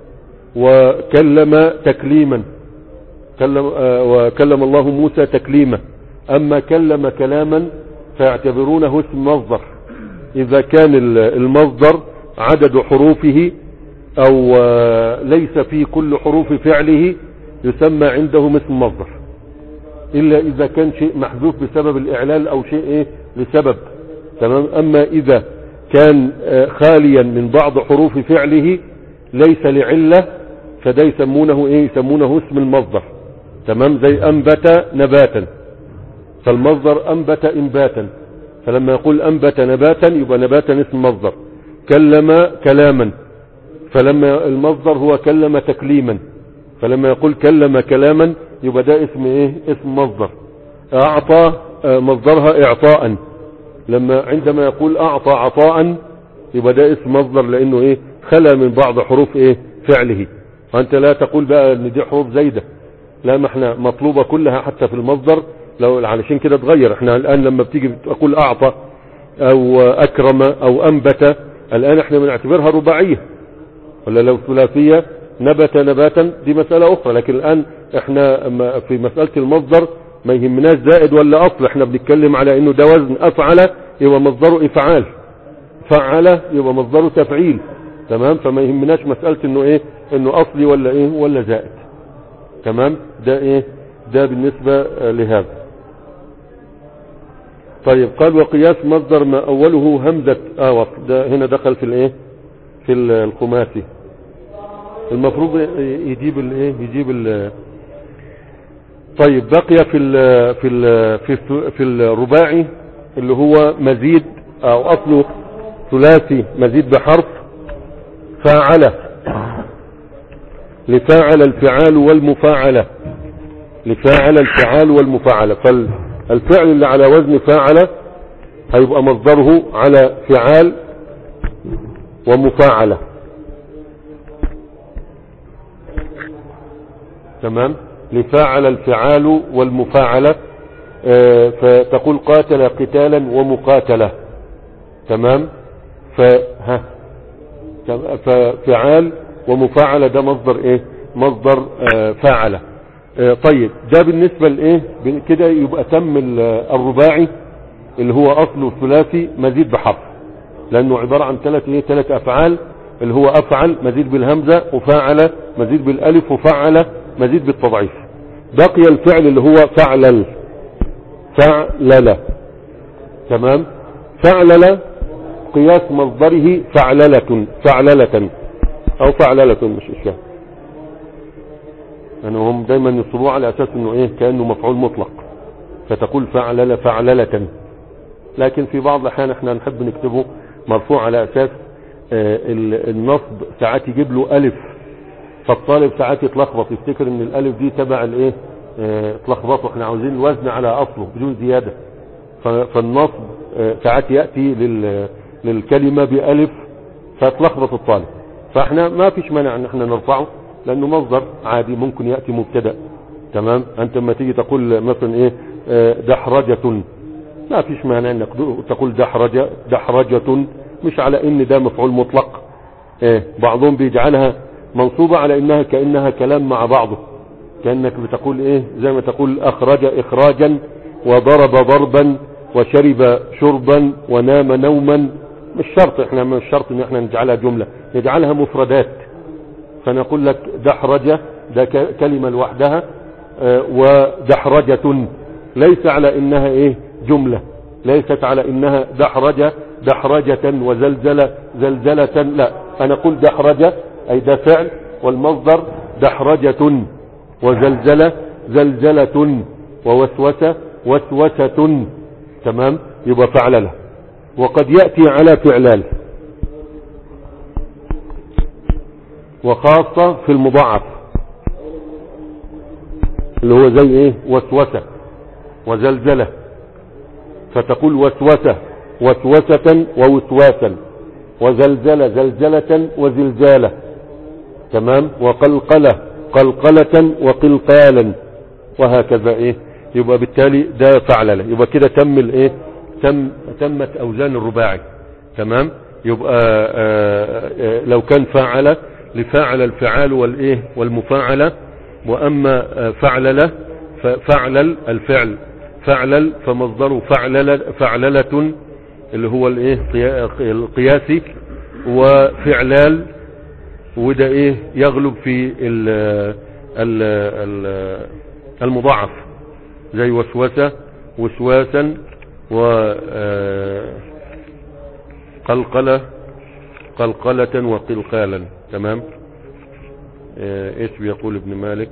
[SPEAKER 1] وكلم تكليما كلم آه وكلم الله موسى تكليما اما كلم كلاما فيعتبرونه اسم مصدر اذا كان المصدر عدد حروفه او آه ليس في كل حروف فعله يسمى عندهم اسم مصدر الا اذا كان شيء محذوف بسبب الاعلال او شيء ايه لسبب تمام اما اذا كان آه خاليا من بعض حروف فعله ليس لعلة فده يسمونه ايه يسمونه اسم المصدر تمام زي انبت نباتا فالمصدر انبت انباتا فلما يقول انبت نباتا يبقى نباتا اسم مصدر كلم كلاما فلما المصدر هو كلم تكليما فلما يقول كلم كلاما يبقى ده اسم ايه اسم مصدر اعطى مصدرها اعطاء لما عندما يقول اعطى عطاء يبقى ده اسم مصدر لانه ايه خلى من بعض حروف ايه فعله وانت لا تقول بقى ان دي حروف زايدة لا ما احنا مطلوبة كلها حتى في المصدر لو علشان كده تغير احنا الان لما بتيجي تقول اعطى او اكرم او انبت الان احنا بنعتبرها رباعية ولا لو ثلاثية نبت نباتا دي مسألة اخرى لكن الان احنا في مسألة المصدر ما يهمناش زائد ولا اصل احنا بنتكلم على انه ده وزن افعل يبقى مصدره افعال فعل يبقى مصدره تفعيل تمام فما يهمناش مسألة انه ايه انه اصلي ولا ايه ولا زائد تمام ده ايه ده بالنسبة لهذا طيب قال وقياس مصدر ما اوله همزة اه ده هنا دخل في الايه في الخماسي المفروض يجيب الايه يجيب ال طيب بقي في ال في ال في في الرباعي اللي هو مزيد او اصله ثلاثي مزيد بحرف فاعل لفاعل الفعال والمفاعلة لفاعل الفعال والمفاعلة فالفعل اللي على وزن فاعل هيبقى مصدره على فعال ومفاعلة تمام لفاعل الفعال والمفاعلة آه، فتقول قاتل قتالا ومقاتلة تمام فها ففعال ومفاعلة ده مصدر ايه مصدر آه، فاعلة آه، طيب ده بالنسبة لايه كده يبقى تم ال- الرباعي اللي هو اصله ثلاثي مزيد بحرف لانه عبارة عن ثلاث ايه ثلاث افعال اللي هو افعل مزيد بالهمزة وفاعل مزيد بالالف وفعل مزيد بالتضعيف بقي الفعل اللي هو فعلل فعلل تمام فعلل قياس مصدره فعللة فعللة او فعللة مش اشياء يعني هم دايما يصبوه على اساس انه ايه كأنه مفعول مطلق فتقول فعلل فعللة لكن في بعض الاحيان احنا نحب نكتبه مرفوع على اساس آه، ال- النصب ساعات يجيب له الف فالطالب ساعات يتلخبط يفتكر ان الالف دي تبع الايه آه، تلخبطه احنا عاوزين الوزن على اصله بدون زيادة ف- فالنصب آه، ساعات يأتي لل- للكلمة بألف فتلخبط الطالب فاحنا ما فيش مانع ان احنا نرفعه لانه مصدر عادي ممكن يأتي مبتدا تمام انت لما تيجي تقول مثلا ايه آه، دحرجة ما فيش مانع انك تقول دحرجة دحرجة مش على ان ده مفعول مطلق ايه بعضهم بيجعلها منصوبة على انها كأنها كلام مع بعضه كأنك بتقول ايه زي ما تقول اخرج اخراجا وضرب ضربا وشرب شربا ونام نوما مش شرط احنا مش شرط ان احنا نجعلها جملة نجعلها مفردات فنقول لك دحرجة ده ك- كلمة لوحدها آه، ودحرجة ليس على انها ايه جملة ليست على انها دحرجة دحرجة وزلزلة زلزلة لا انا اقول دحرجة اي ده فعل والمصدر دحرجة وزلزلة زلزلة ووسوسة وسوسة تمام يبقى فعلله وقد يأتي على فعلال وخاصة في المضاعف اللي هو زي ايه وسوسة وزلزلة فتقول وسوسة وسوسة ووسواسا وزلزلة زلزلة وزلزالة تمام وقلقلة قلقلة وقلقالا وهكذا ايه يبقى بالتالي ده فعلله يبقى كده تم الايه تم تمت اوزان الرباعي تمام يبقى آآ آآ لو كان فعل لفاعل الفعال والايه والمفاعله واما آه، فعلله ففعلل الفعل فعلل فمصدره فعلل فعللة اللي هو الايه قيا- القياسي وفعلال وده ايه يغلب في ال ال ال المضاعف زي وسوسة وسواسا و آه، قلقلة قلقلة وقلقالا تمام آه، ايش بيقول ابن مالك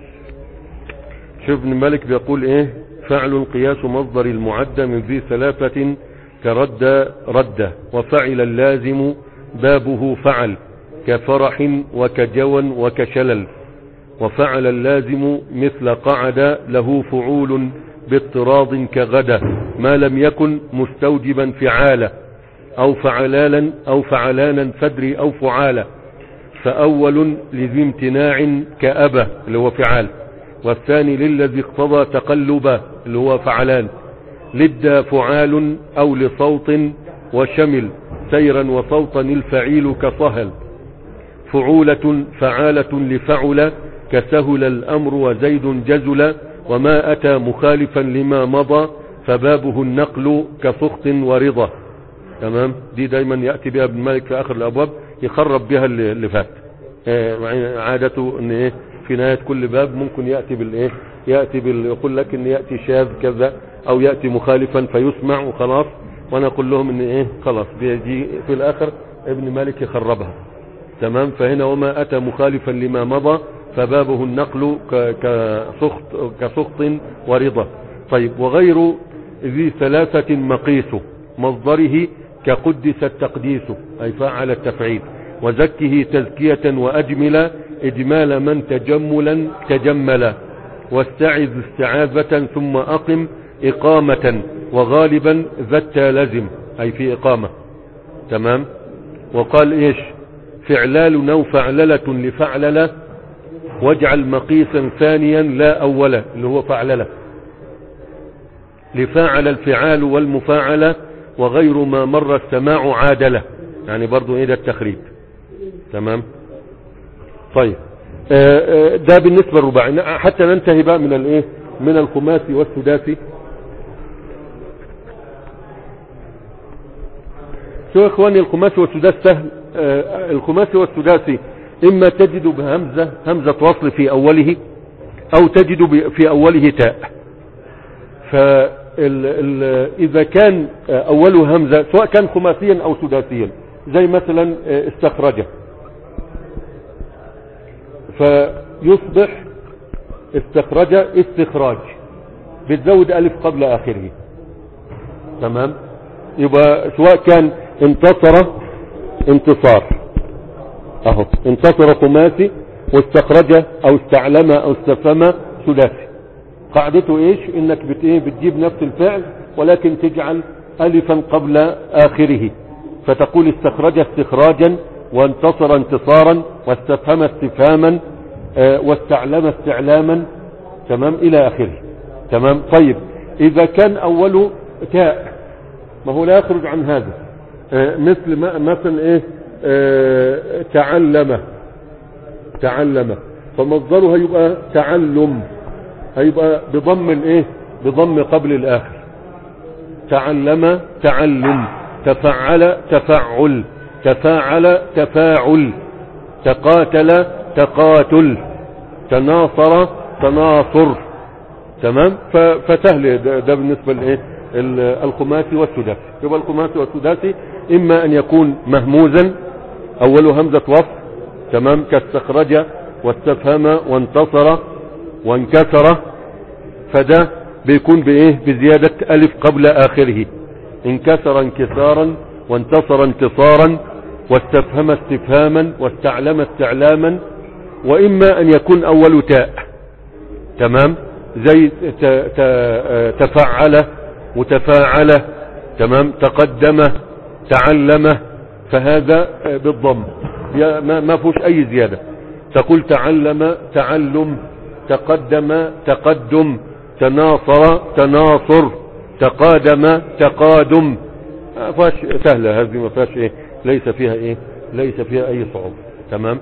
[SPEAKER 1] شوف ابن مالك بيقول ايه فعل قياس مصدر المعدة من ذي ثلاثة كرد رد وفعل اللازم بابه فعل كفرح وكجوى وكشلل وفعل اللازم مثل قعد له فعول باضطراض كغدا ما لم يكن مستوجبا فعالا او فعلالا او فعلانا فدري او فعالا فأول لذي امتناع كأبى اللي هو فعال والثاني للذي اقتضى تقلبا اللي هو فعلان لد فعال أو لصوت وشمل سيرا وصوتا الفعيل كصهل فعولة فعالة لفعل كسهل الأمر وزيد جزل وما أتى مخالفا لما مضى فبابه النقل كسخط ورضا تمام دي دايما يأتي بها ابن مالك في آخر الأبواب يخرب بها اللي اللي فات آه، عادته ان ايه في نهاية كل باب ممكن يأتي بالايه يأتي بال يقول لك ان يأتي شاذ كذا او يأتي مخالفا فيسمع وخلاص وانا اقول لهم ان ايه خلاص بيجي في الاخر ابن مالك يخربها تمام فهنا وما اتى مخالفا لما مضى فبابه النقل ك- كسخط كسخط ورضا طيب وغير ذي ثلاثة مقيس مصدره كقدس التقديس أي فعل التفعيل وزكه تزكية وأجمل إجمال من تجملا تجمل واستعذ استعاذة ثم أقم إقامة وغالبا ذات لزم أي في إقامة تمام وقال إيش فعلال أو فعللة لفعللة واجعل مقيسا ثانيا لا أولا اللي هو فعللة لفاعل الفعال والمفاعلة وغير ما مر السماع عادلة يعني برضو ايه ده التخريب تمام طيب آه، آه، ده بالنسبة للرباعي حتى ننتهي بقى من الايه من الخماسي والسداسي شو يا اخواني الخماسي والسداسي سهل آه، الخماسي والسداسي اما تجد بهمزة همزة وصل في اوله او تجد ب- في اوله تاء فإذا كان أوله همزة سواء كان خماسيا أو سداسيا زي مثلا استخرجه فيصبح استخرج استخراج بتزود ألف قبل آخره تمام يبقى سواء كان انتصر انتصار اهو انتصر خماسي واستخرج او استعلم او استفهم ثلاثي قاعدته ايش انك بت ايه بتجيب نفس الفعل ولكن تجعل الفا قبل اخره فتقول استخرج استخراجا وانتصر انتصارا واستفهم استفهاما آه، واستعلم استعلاما تمام الى اخره تمام طيب اذا كان اوله تاء ما هو لا يخرج عن هذا آه، مثل ما مثلا ايه آه، تعلم تعلم فمصدرها يبقى تعلم هيبقى بضم الايه بضم قبل الاخر تعلم تعلم تفعل تفعل تفاعل تفاعل تقاتل تقاتل تناصر تناصر تمام ف- فسهل ده, ده بالنسبة لايه ال- الخماسي والسداسي يبقى الخماسي والسداسي اما ان يكون مهموزا اوله همزة وصف تمام كاستخرج واستفهم وانتصر وانكسر فده بيكون بايه بزيادة الف قبل اخره انكسر انكسارا وانتصر انتصارا واستفهم استفهاما واستعلم استعلاما واما ان يكون اول تاء تمام زي ت- ت- آه، تفعل وتفاعل تمام تقدم تعلم فهذا آه، بالضم يا- ما ما فيهوش اي زياده تقول تعلم تعلم تقدم تقدم تناصر تناصر تقادم تقادم ما فيهاش سهله هذه ما فيهاش ايه ليس فيها ايه ليس فيها اي صعوبه تمام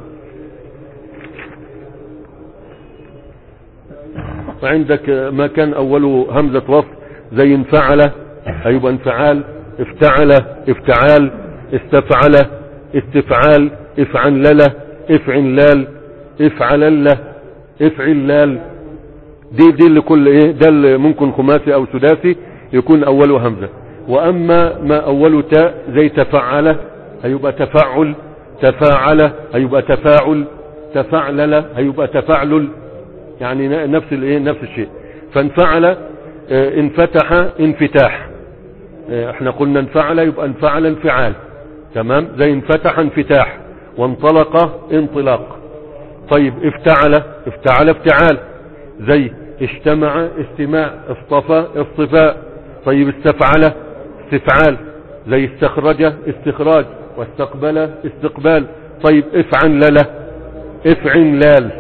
[SPEAKER 1] وعندك ما كان اوله همزة وصل زي انفعل هيبقى انفعال افتعل افتعال استفعل استفعال افعنلل افعنلال افعلل افعلال دي دي اللي كل ايه ده اللي ممكن خماسي او سداسي يكون اوله همزة واما ما اوله تاء زي تفعل هيبقى تفعل تفاعل هيبقى تفاعل تفعلل هيبقى تفعلل يعني ن- نفس الايه نفس الشيء فانفعل آه، انفتح انفتاح آه، احنا قلنا انفعل يبقى انفعل انفعال تمام زي انفتح انفتاح وانطلق انطلاق طيب افتعل افتعل افتعال زي اجتمع استماع اصطفى اصطفاء طيب استفعل استفعال زي استخرج استخراج واستقبل استقبال طيب افعنلل افعنلال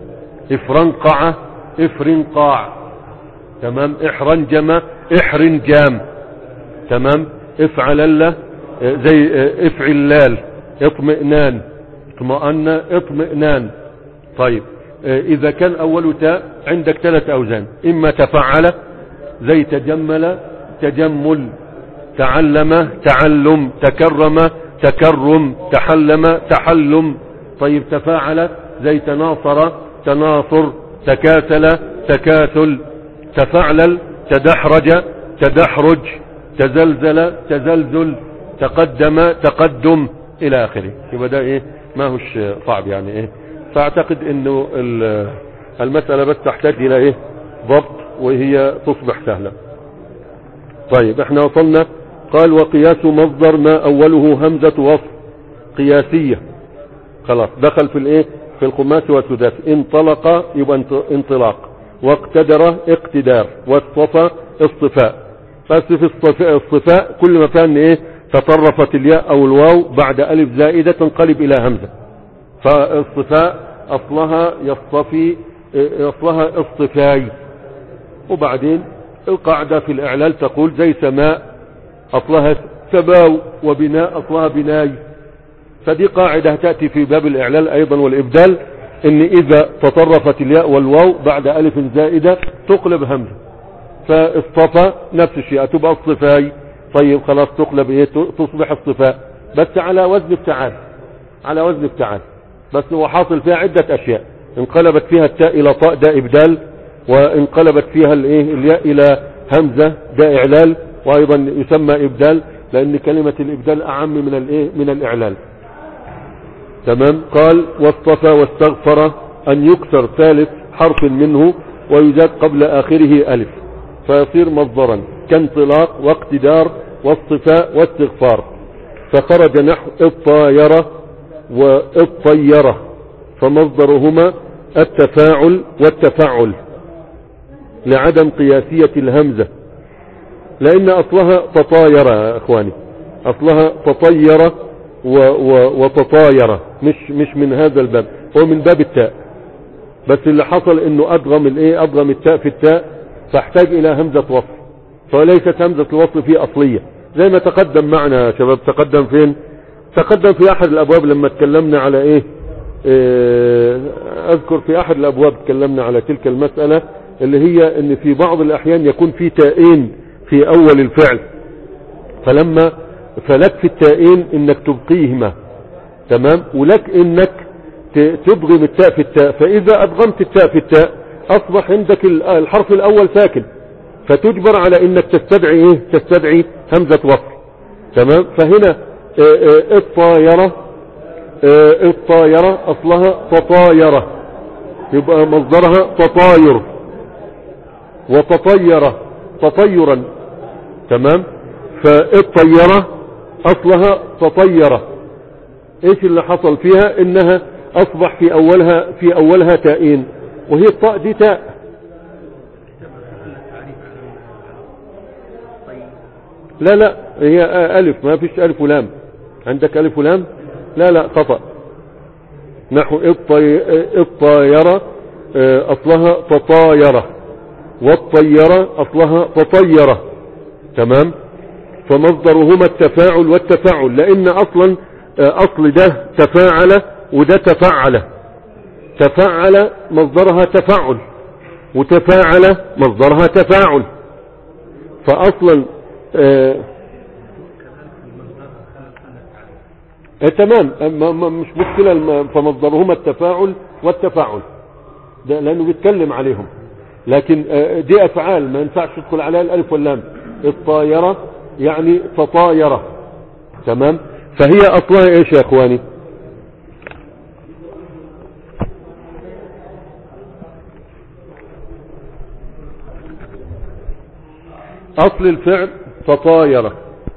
[SPEAKER 1] افرنقع افرنقاع تمام احرنجم احرنجام تمام افعلل آه، زي آه، افعلال اطمئنان اطمأن اطمئنان طيب آه، اذا كان اول تاء عندك ثلاث اوزان اما تفعل زي تجمل تجمل تعلم تعلم تكرم تكرم تحلم تحلم طيب تفاعل زي تناصر تناصر تكاسل تكاسل تفعلل تدحرج تدحرج تزلزل تزلزل تقدم تقدم الى اخره يبقى ده ايه ما هوش صعب يعني ايه فاعتقد انه ال- المسألة بس تحتاج الى ايه ضبط وهي تصبح سهلة طيب احنا وصلنا قال وقياس مصدر ما اوله همزة وصف قياسية خلاص دخل في الايه في الخماس والسداس انطلق يبقى انط- انطلاق واقتدر اقتدار واصطفى اصطفاء بس في الصفاء, الصفاء كل ما كان ايه تطرفت الياء او الواو بعد الف زائدة تنقلب الى همزة فالصفاء اصلها يصطفي اصلها اصطفاي وبعدين القاعدة في الاعلال تقول زي سماء اصلها سباو وبناء اصلها بناي فدي قاعدة تأتي في باب الاعلال ايضا والابدال ان اذا تطرفت الياء والواو بعد الف زائدة تقلب همزة فاصطفى نفس الشيء تبقى الصفاي طيب خلاص تقلب ايه تصبح الصفاء بس على وزن افتعال على وزن افتعال بس هو حاصل فيها عدة اشياء انقلبت فيها التاء الى طاء ده ابدال وانقلبت فيها الايه الياء الى همزة ده اعلال وايضا يسمى ابدال لان كلمة الابدال اعم من الايه من الاعلال تمام قال واصطفى واستغفر ان يكسر ثالث حرف منه ويزاد قبل اخره الف فيصير مصدرا كانطلاق واقتدار واصطفاء واستغفار فخرج نحو الطايرة والطيرة فمصدرهما التفاعل والتفعل لعدم قياسية الهمزة لان اصلها تطايرة يا اخواني اصلها تطيرة و و وتطايرة مش مش من هذا الباب هو من باب التاء بس اللي حصل انه ادغم الايه ادغم التاء في التاء فاحتاج الى همزة وصل فليست همزة الوصل فيه اصلية زي ما تقدم معنا يا شباب تقدم فين تقدم في احد الابواب لما تكلمنا على ايه, إيه اذكر في احد الابواب تكلمنا على تلك المسألة اللي هي ان في بعض الاحيان يكون في تائين في اول الفعل فلما فلك في التائين انك تبقيهما تمام ولك انك تبغم التاء في التاء فاذا ادغمت التاء في التاء اصبح عندك الحرف الاول ساكن فتجبر على انك تستدعي ايه تستدعي همزة وصل تمام فهنا الطايرة الطايرة اصلها تطايرة يبقى مصدرها تطاير وتطيرة تطيرا تمام فالطيرة اصلها تطيرة ايش اللي حصل فيها انها اصبح في اولها في اولها تائين وهي الطاء دي تاء لا لا هي ألف ما فيش ألف ولام عندك ألف ولام لا لا خطأ نحو الطايرة أصلها تطايرة والطيرة أصلها تطيرة تمام فمصدرهما التفاعل والتفاعل لأن أصلا أصل ده تفاعل وده تفعل تفعل مصدرها تفاعل وتفاعل مصدرها تفاعل فأصلا آه آه تمام مش مشكلة فمصدرهما التفاعل والتفاعل ده لأنه بيتكلم عليهم لكن آه دي أفعال ما ينفعش تدخل عليها الألف واللام الطايرة يعني تطايرة تمام فهي أصلها إيش يا أخواني اصل الفعل تطاير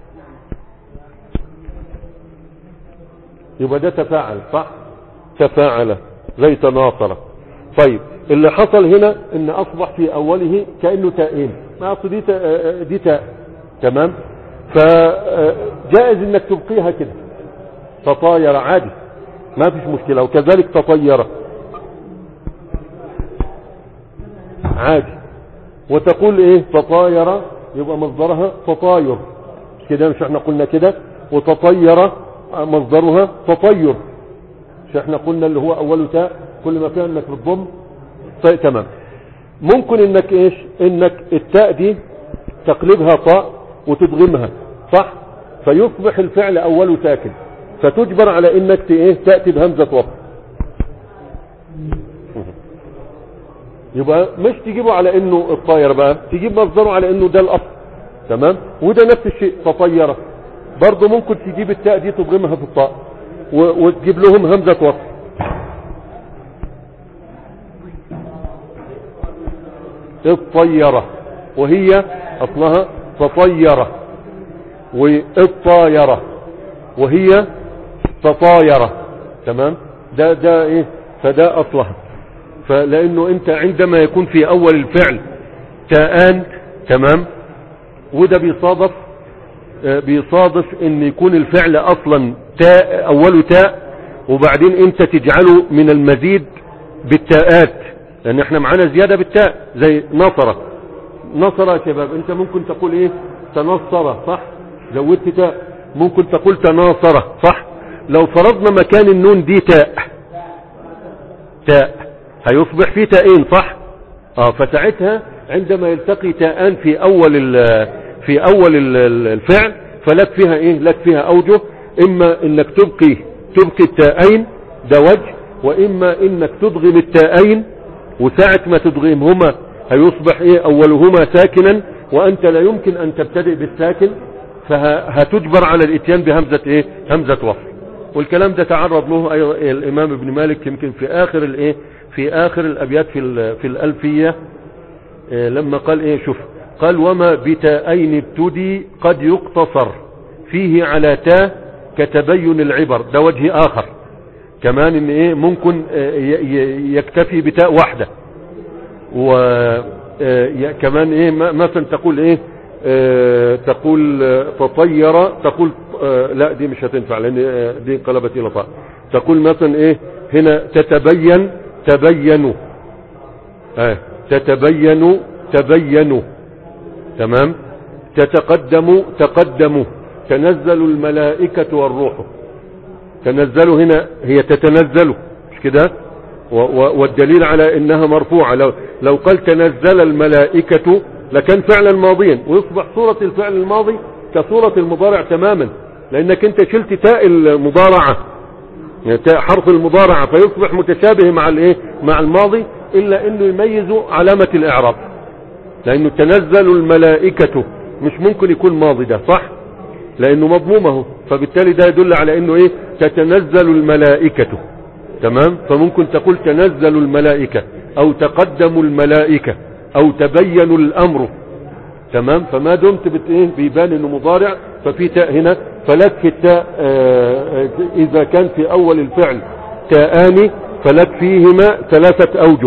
[SPEAKER 1] يبقى ده تفاعل صح تفاعل زي تناصر طيب اللي حصل هنا ان اصبح في اوله كأنه تائين ما اصل دي تاء دي تاء تمام فجائز انك تبقيها كده تطاير عادي ما فيش مشكلة وكذلك تطير عادي وتقول ايه تطاير يبقى مصدرها تطاير كده مش احنا قلنا كده وتطير مصدرها تطير مش احنا قلنا اللي هو اوله تاء كل ما فيها انك بتضم طيب تمام ممكن انك ايش انك التاء دي تقلبها طاء وتدغمها صح فيصبح الفعل اوله ساكن فتجبر على انك ايه تأتي بهمزة وصل يبقى مش تجيبه على انه الطاير بقى تجيب مصدره على انه ده الاصل تمام وده نفس الشيء تطيره برضه ممكن تجيب التاء دي تضغمها في الطاء وتجيب لهم همزة وصل الطيرة وهي اصلها تطيرة والطايرة وهي تطايرة تمام ده ده ايه فده اصلها فلانه انت عندما يكون في اول الفعل تاءان تمام وده بيصادف آه، بيصادف ان يكون الفعل اصلا تاء اوله تاء وبعدين انت تجعله من المزيد بالتاءات لان احنا معانا زيادة بالتاء زي نصر نصر يا شباب انت ممكن تقول ايه تنصر صح زودت تاء ممكن تقول تناصر صح لو فرضنا مكان النون دي تاء تاء هيصبح فيه تاءين صح اه فساعتها عندما يلتقي تاءان في اول ال- في اول ال- ال- الفعل فلك فيها ايه لك فيها اوجه اما انك تبقي تبقي التاءين ده وجه واما انك تدغم التاءين وساعة ما تدغمهما هيصبح ايه اولهما ساكنا وانت لا يمكن ان تبتدئ بالساكن فهتجبر على الاتيان بهمزة ايه همزة وصل والكلام ده تعرض له أيضا الامام ابن مالك يمكن في اخر الايه في اخر الابيات في ال- في الالفية إيه لما قال ايه شوف قال وما بتاءين ابتدي قد يقتصر فيه على تاء كتبين العبر ده وجه اخر كمان ان ايه ممكن آه، ي- ي- يكتفي بتاء واحدة و آه، ي- كمان ايه م- مثلا تقول ايه آه، تقول آه، تطير تقول آه، لا دي مش هتنفع لان آه، دي انقلبت الى طاء تقول مثلا ايه هنا تتبين تبينوا آه تتبينوا تبينوا تمام تتقدموا تقدموا تنزل الملائكة والروح تنزلوا هنا هي تتنزل مش كده و- و- والدليل على انها مرفوعة لو, لو قال تنزل الملائكة لكان فعلا ماضيا ويصبح صورة الفعل الماضي كصورة المضارع تماما لانك انت شلت تاء المضارعة يعني تاء حرف المضارعة فيصبح متشابه مع الايه مع الماضي الا انه يميز علامة الاعراب لانه تنزل الملائكة مش ممكن يكون ماضي ده صح لانه مضمومه فبالتالي ده يدل على انه ايه تتنزل الملائكة تمام فممكن تقول تنزل الملائكة او تقدم الملائكة او تبين الامر تمام فما دمت بت ايه بيبان انه مضارع ففي تاء هنا فلك في التاء آه، آه، اذا كان في اول الفعل تاءان فلك فيهما ثلاثة اوجه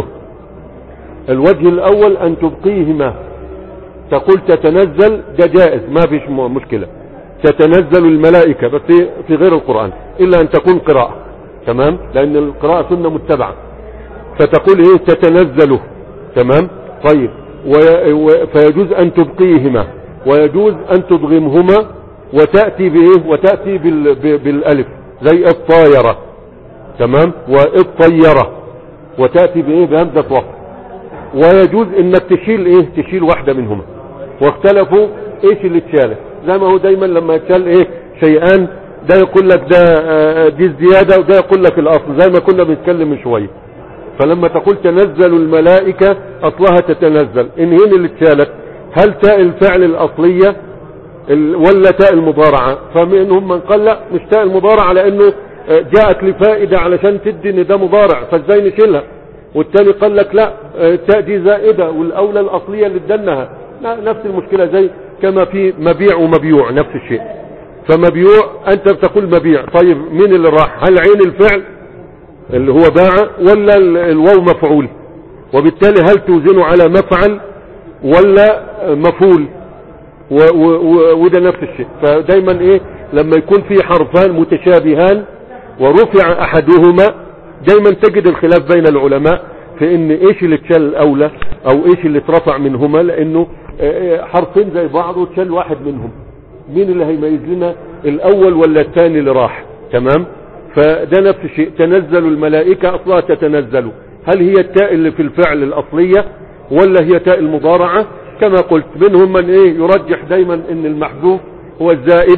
[SPEAKER 1] الوجه الاول ان تبقيهما تقول تتنزل ده جائز ما فيش م- مشكلة تتنزل الملائكة بس في- في غير القرآن إلا أن تكون قراءة تمام لأن القراءة سنة متبعة فتقول إيه تتنزل تمام طيب وي- و- فيجوز أن تبقيهما ويجوز أن تضغمهما وتأتي بإيه وتأتي بال- ب- بالألف زي الطايرة تمام والطيرة وتأتي بإيه بهمزة وصل ويجوز انك تشيل ايه تشيل واحدة منهما واختلفوا ايش اللي اتشاله زي ما هو دايما لما يتشال ايه شيئان ده يقول لك ده آه، دي الزيادة وده يقول لك الاصل زي ما كنا بنتكلم من شوية فلما تقول تنزل الملائكة اصلها تتنزل ان هنا اللي اتشالت هل تاء الفعل الاصلية ال- ولا تاء المضارعة فمنهم من قال لا مش تاء المضارعة لانه آه، جاءت لفائدة علشان تدي ان ده مضارع فازاي نشيلها والتاني قال لك لا آه، التاء دي زائدة والاولى الاصلية اللي ادنها لا نفس المشكلة زي كما في مبيع ومبيوع نفس الشيء فمبيوع انت بتقول مبيع طيب مين اللي راح هل عين الفعل اللي هو باع ولا ال- الواو مفعول وبالتالي هل توزنه على مفعل ولا مفعول و- و- و- وده نفس الشيء فدايما ايه لما يكون في حرفان متشابهان ورفع احدهما دايما تجد الخلاف بين العلماء في ان ايش اللي اتشال الاولى او ايش اللي اترفع منهما لانه آه، آه، حرفين زي بعض وتشال واحد منهم مين اللي هيميز لنا الاول ولا الثاني اللي راح تمام فده نفس الشيء تنزل الملائكة اصلها تتنزل هل هي التاء اللي في الفعل الاصلية ولا هي تاء المضارعة كما قلت منهم من ايه يرجح دايما ان المحذوف هو الزائد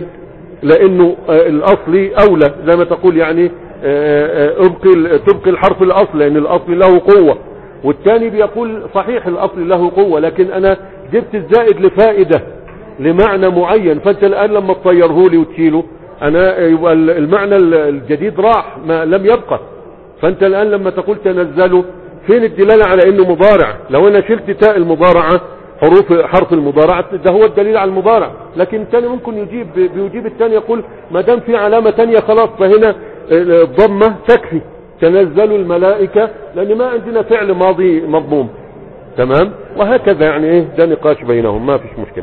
[SPEAKER 1] لانه آه، الاصلي اولى زي ما تقول يعني آه، آه، ابقي ال- تبقي الحرف الاصل لان الاصل له قوة والثاني بيقول صحيح الاصل له قوة لكن انا جبت الزائد لفائدة لمعنى معين فانت الان لما تطيره لي وتشيله انا يبقى ال- المعنى ال- الجديد راح ما لم يبقى فانت الان لما تقول تنزله فين الدلالة على انه مضارع لو انا شلت تاء المضارعة حروف حرف المضارعة ده هو الدليل على المضارع لكن الثاني ممكن يجيب بيجيب الثاني يقول ما دام في علامة ثانيه خلاص فهنا الضمة تكفي تنزل الملائكة لان ما عندنا فعل ماضي مضموم تمام وهكذا يعني ايه ده نقاش بينهم ما فيش مشكلة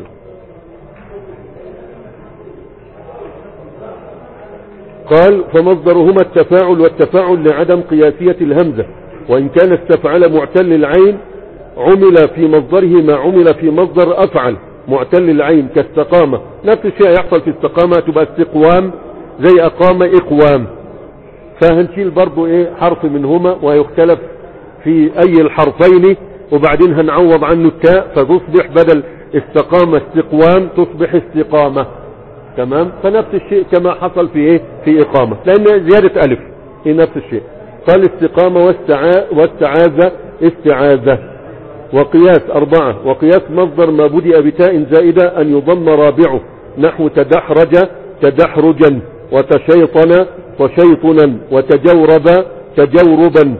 [SPEAKER 1] قال فمصدرهما التفاعل والتفاعل لعدم قياسية الهمزة وإن كان استفعل معتل العين عمل في مصدره ما عمل في مصدر أفعل معتل العين كاستقامة نفس الشيء يحصل في استقامة تبقى استقوام زي أقام إقوام فهنشيل برضو إيه حرف منهما ويختلف في أي الحرفين وبعدين هنعوض عنه التاء فتصبح بدل استقامة استقوام تصبح استقامة تمام فنفس الشيء كما حصل في ايه في اقامة لان زيادة الف هي نفس الشيء قال استقامة واستعا... واستعاذة استعاذة وقياس اربعة وقياس مصدر ما بدأ بتاء زائدة ان يضم رابعه نحو تدحرج تدحرجا وتشيطن وشيطنا وتجورب تجوربا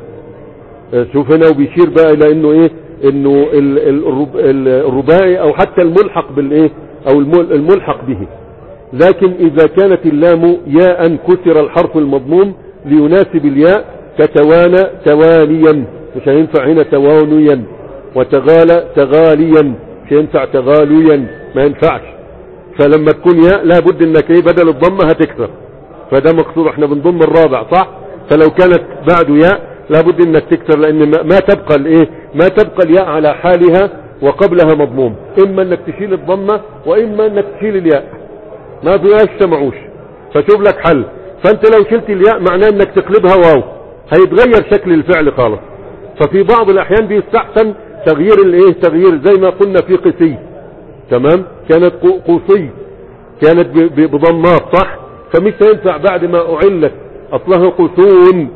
[SPEAKER 1] شوف هنا وبيشير بقى الى انه ايه انه ال- ال- الرب- ال- الرباعي او حتى الملحق بالايه او المل- الملحق به لكن اذا كانت اللام ياء كسر الحرف المضموم ليناسب الياء كتوانى تواليا مش هينفع هنا توانيا وتغالى تغاليا مش هينفع تغاليا ما ينفعش فلما تكون ياء لابد انك ايه بدل الضمه هتكسر فده مقصود احنا بنضم الرابع صح فلو كانت بعده ياء لابد انك تكسر لان ما ما تبقى الايه ما تبقى الياء على حالها وقبلها مضموم اما انك تشيل الضمه واما انك تشيل الياء ما فيهاش سمعوش فشوف لك حل فانت لو شلت الياء معناه انك تقلبها واو هيتغير شكل الفعل خالص ففي بعض الاحيان بيستحسن تغيير الايه تغيير زي ما قلنا في قسي تمام كانت قو- قوسي كانت ب- ب- بضمات صح فمش هينفع بعد ما اعلت اصلها قسون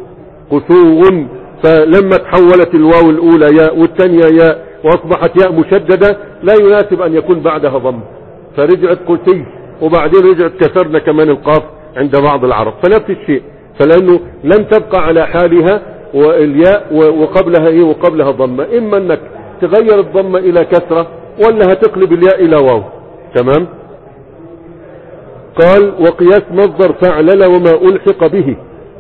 [SPEAKER 1] قسون فلما تحولت الواو الاولى ياء والثانيه ياء واصبحت ياء مشدده لا يناسب ان يكون بعدها ضم فرجعت قسي وبعدين رجعت كسرنا كمان القاف عند بعض العرب فنفس الشيء فلانه لن تبقى على حالها والياء و- وقبلها ايه وقبلها ضمه اما انك تغير الضمه الى كسره ولا هتقلب الياء الى واو تمام قال وقياس مصدر فعلل وما ألحق به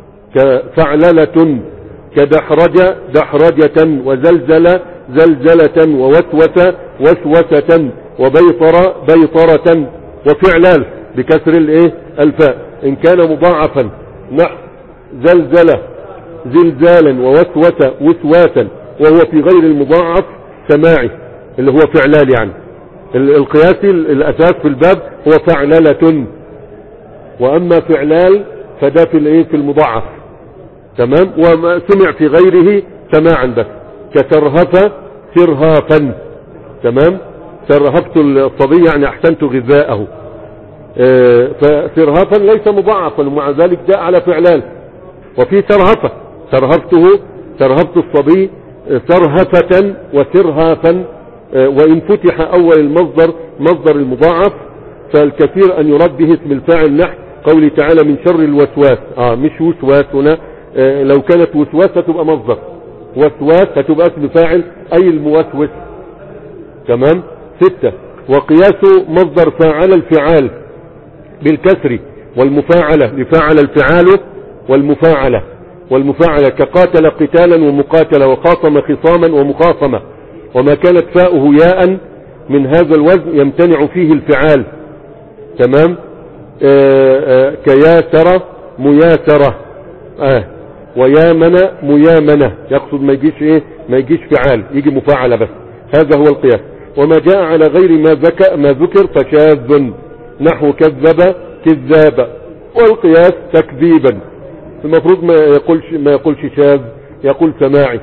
[SPEAKER 1] كفعللة كدحرج دحرجة وزلزل زلزلة ووسوس وسوسة وبيطر بيطرة وفعلال بكسر الايه الفاء ان كان مضاعفا نحو زلزلة زلزالا ووسوس وسواسا وهو في غير المضاعف سماعي اللي هو فعلال يعني ال- القياسي ال- الاساس في الباب هو فعللة واما فعلال فده في الايه في المضاعف تمام وما سمع في غيره سماعا بس كترهف ترهافا تمام ترهفت الصبي يعني احسنت غذاءه آه، فترهفا ليس مضاعفا ومع ذلك جاء على فعلال وفي ترهفة ترهفته ترهفت الصبي آه، ترهفة وترهافا آه، وإن فتح أول المصدر مصدر المضاعف فالكثير أن يرد به اسم الفاعل نحو قوله تعالى من شر الوسواس آه مش وسواس هنا آه، لو كانت وسواسة تبقى مصدر وسواس هتبقى اسم فاعل أي الموسوس تمام ستة وقياس مصدر فاعل الفعال بالكسر والمفاعلة لفاعل الفعال والمفاعلة والمفاعلة كقاتل قتالا ومقاتلة وخاصم خصاما ومخاصمة وما كانت فاؤه ياء من هذا الوزن يمتنع فيه الفعال تمام آه آه كياسرة مياسرة آه ويامن ميامنة يقصد ما يجيش ايه ما يجيش فعال يجي مفاعلة بس هذا هو القياس وما جاء على غير ما ذكر ما ذكر فشاذ نحو كذب كذاب والقياس تكذيبا المفروض ما يقولش ما يقولش شاذ يقول سماعي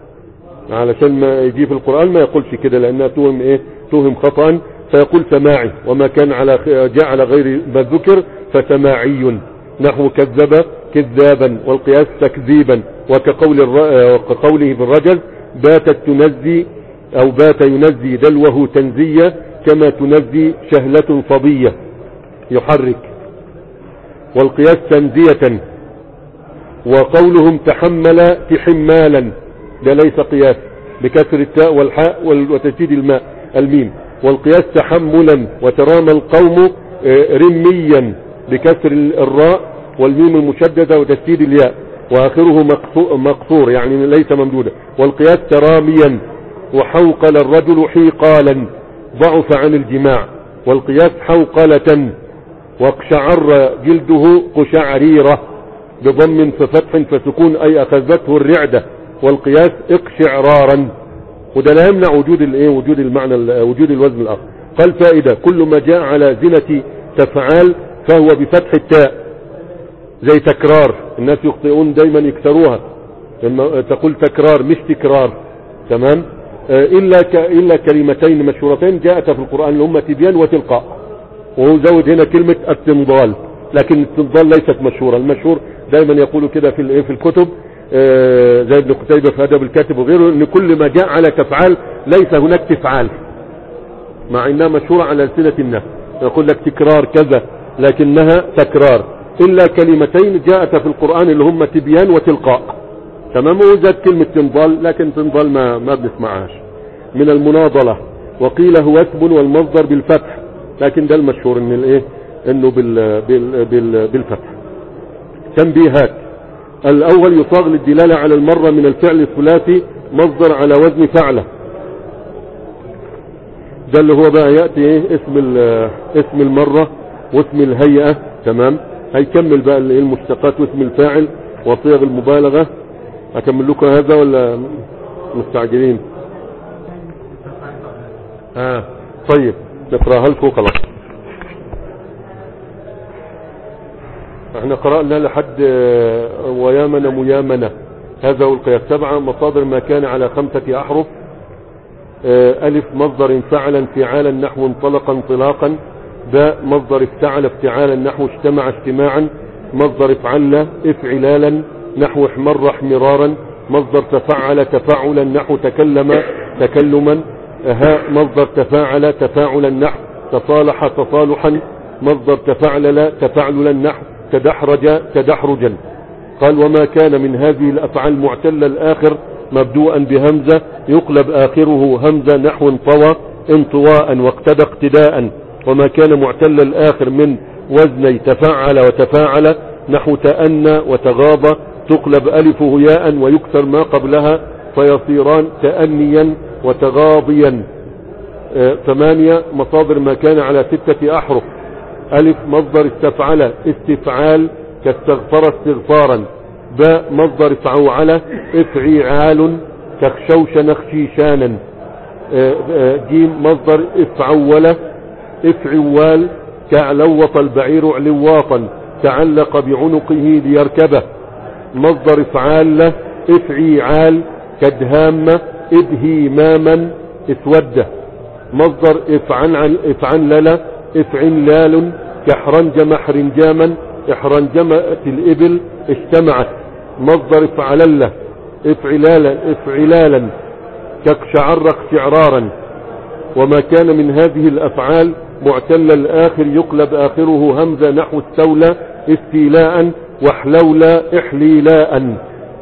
[SPEAKER 1] علشان ما يجي في القرآن ما يقولش كده لأنها توهم ايه توهم خطأ فيقول سماعي وما كان على جاء على غير ما ذكر فسماعي نحو كذب كذابا والقياس تكذيبا وكقول الر... وكقوله في الرجل باتت تنزي او بات ينزي دلوه تنزية كما تنزي شهلة صبية يحرك والقياس تنزية وقولهم تحمل تحمالا ده ليس قياس بكسر التاء والحاء وال- وتشديد الماء الميم والقياس تحملا وترامى القوم آه، رميا بكسر ال- الراء والميم المشددة وتشديد الياء واخره مقصو- مقصور يعني ليس ممدودا والقياس تراميا وحوقل الرجل حيقالا ضعف عن الجماع والقياس حوقلة واقشعر جلده قشعريرة بضم ففتح فسكون اي اخذته الرعدة والقياس اقشعرارا وده لا يمنع وجود الايه وجود المعنى ال- وجود الوزن الاخر قال فائدة كل ما جاء على زنة تفعال فهو بفتح التاء زي تكرار الناس يخطئون دايما يكسروها لما تقول تكرار مش تكرار تمام آه، الا ك... الا كلمتين مشهورتين جاءتا في القران اللي هم تبيان وتلقاء وهو زود هنا كلمه التنضال لكن التنضال ليست مشهوره المشهور دايما يقولوا كده في الايه في الكتب آه، زي ابن قتيبة في ادب الكاتب وغيره ان كل ما جاء على تفعال ليس هناك تفعال مع انها مشهورة على ألسنة الناس يقول لك تكرار كذا لكنها تكرار الا كلمتين جاءتا في القرآن اللي هم تبيان وتلقاء تمام وزاد كلمة تنضال لكن تنضال ما, ما بنسمعهاش من المناضلة وقيل هو اسم والمصدر بالفتح لكن ده المشهور ان الايه انه بال بال بال بالفتح تنبيهات الاول يصاغ للدلالة على المرة من الفعل الثلاثي مصدر على وزن فعله ده اللي هو بقى يأتي ايه اسم ال- اسم المرة واسم الهيئة تمام هيكمل بقى الايه المشتقات واسم الفاعل وصيغ المبالغة اكمل لكم هذا ولا مستعجلين اه طيب نقراها لكم خلاص احنا قرأنا لحد آه، ويامن ميامنة هذا هو القياس سبعة مصادر ما كان على خمسة احرف آه، ألف مصدر انفعل انفعالا نحو انطلق انطلاقا باء مصدر افتعل افتعالا نحو اجتمع اجتماعا مصدر افعل افعلالا نحو احمر احمرارا مصدر تفعل تفاعلا نحو تكلم تكلما هاء مصدر تفاعل تفاعلا نحو تصالح تصالحا مصدر تفعلل تفعللا نحو تدحرج تدحرجا قال وما كان من هذه الأفعال معتل الآخر مبدوءا بهمزة يقلب آخره همزة نحو انطوى انطواء واقتدى اقتداء وما كان معتل الآخر من وزني تفعل وتفاعل نحو تأنى وتغاض تقلب ألفه ياء ويكسر ما قبلها فيصيران تأنيا وتغاضيا آه، ثمانية مصادر ما كان على ستة أحرف ألف مصدر استفعل استفعال كاستغفر استغفارا باء مصدر افعوعل افعيعال كخشوش نخشيشانا آه، آه، جيم مصدر افعول افعوال كعلوط البعير علواطا تعلق بعنقه ليركبه مصدر افعال افعيعال كدهامة ادهيماما اسوده مصدر افعن افعنلل افعنلال كحرنجم حرنجاما احرنجمت الابل اجتمعت مصدر افعلله افعلالا افعلالا كاقشعر اقشعرارا وما كان من هذه الافعال معتل الاخر يقلب اخره همزة نحو استولى استيلاء وحلولا احليلاء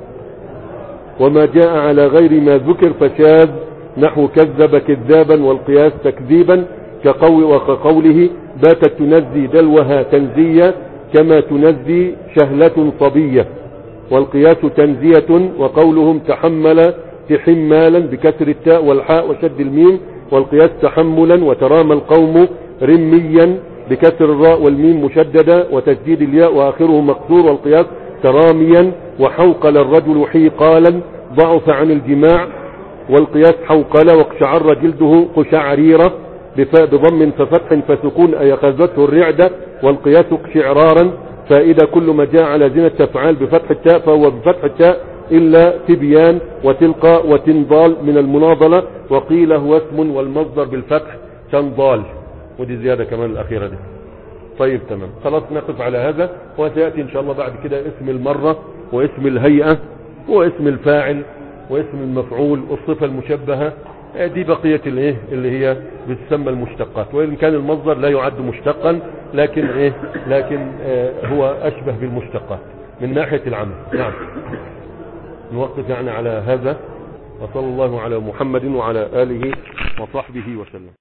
[SPEAKER 1] وما جاء على غير ما ذكر فشاذ نحو كذب كذابا والقياس تكذيبا كقول وكقوله باتت تنزي دلوها تنزية كما تنزي شهلة صبية والقياس تنزية وقولهم تحمل تحمالا بكسر التاء والحاء وشد الميم والقياس تحملا وترامى القوم رميا بكسر الراء والميم مشددة وتشديد الياء وآخره مقصور والقياس تراميا وحوقل الرجل حيقالا ضعف عن الجماع والقياس حوقل واقشعر جلده قشعريرة بفاء بضم ففتح فسكون أي أخذته الرعدة والقياس قشعرارا فإذا كل ما جاء على زينة تفعال بفتح التاء فهو بفتح التاء إلا تبيان وتلقى وتنضال من المناضلة وقيل هو اسم والمصدر بالفتح تنضال ودي زيادة كمان الأخيرة دي طيب تمام خلاص نقف على هذا وسيأتي إن شاء الله بعد كده اسم المرة واسم الهيئة واسم الفاعل واسم المفعول والصفة المشبهة آه، دي بقية الايه اللي هي بتسمى المشتقات وإن كان المصدر لا يعد مشتقا لكن ايه لكن آه هو أشبه بالمشتقات من ناحية العمل نعم نوقف يعني على هذا وصلى الله على محمد وعلى آله وصحبه وسلم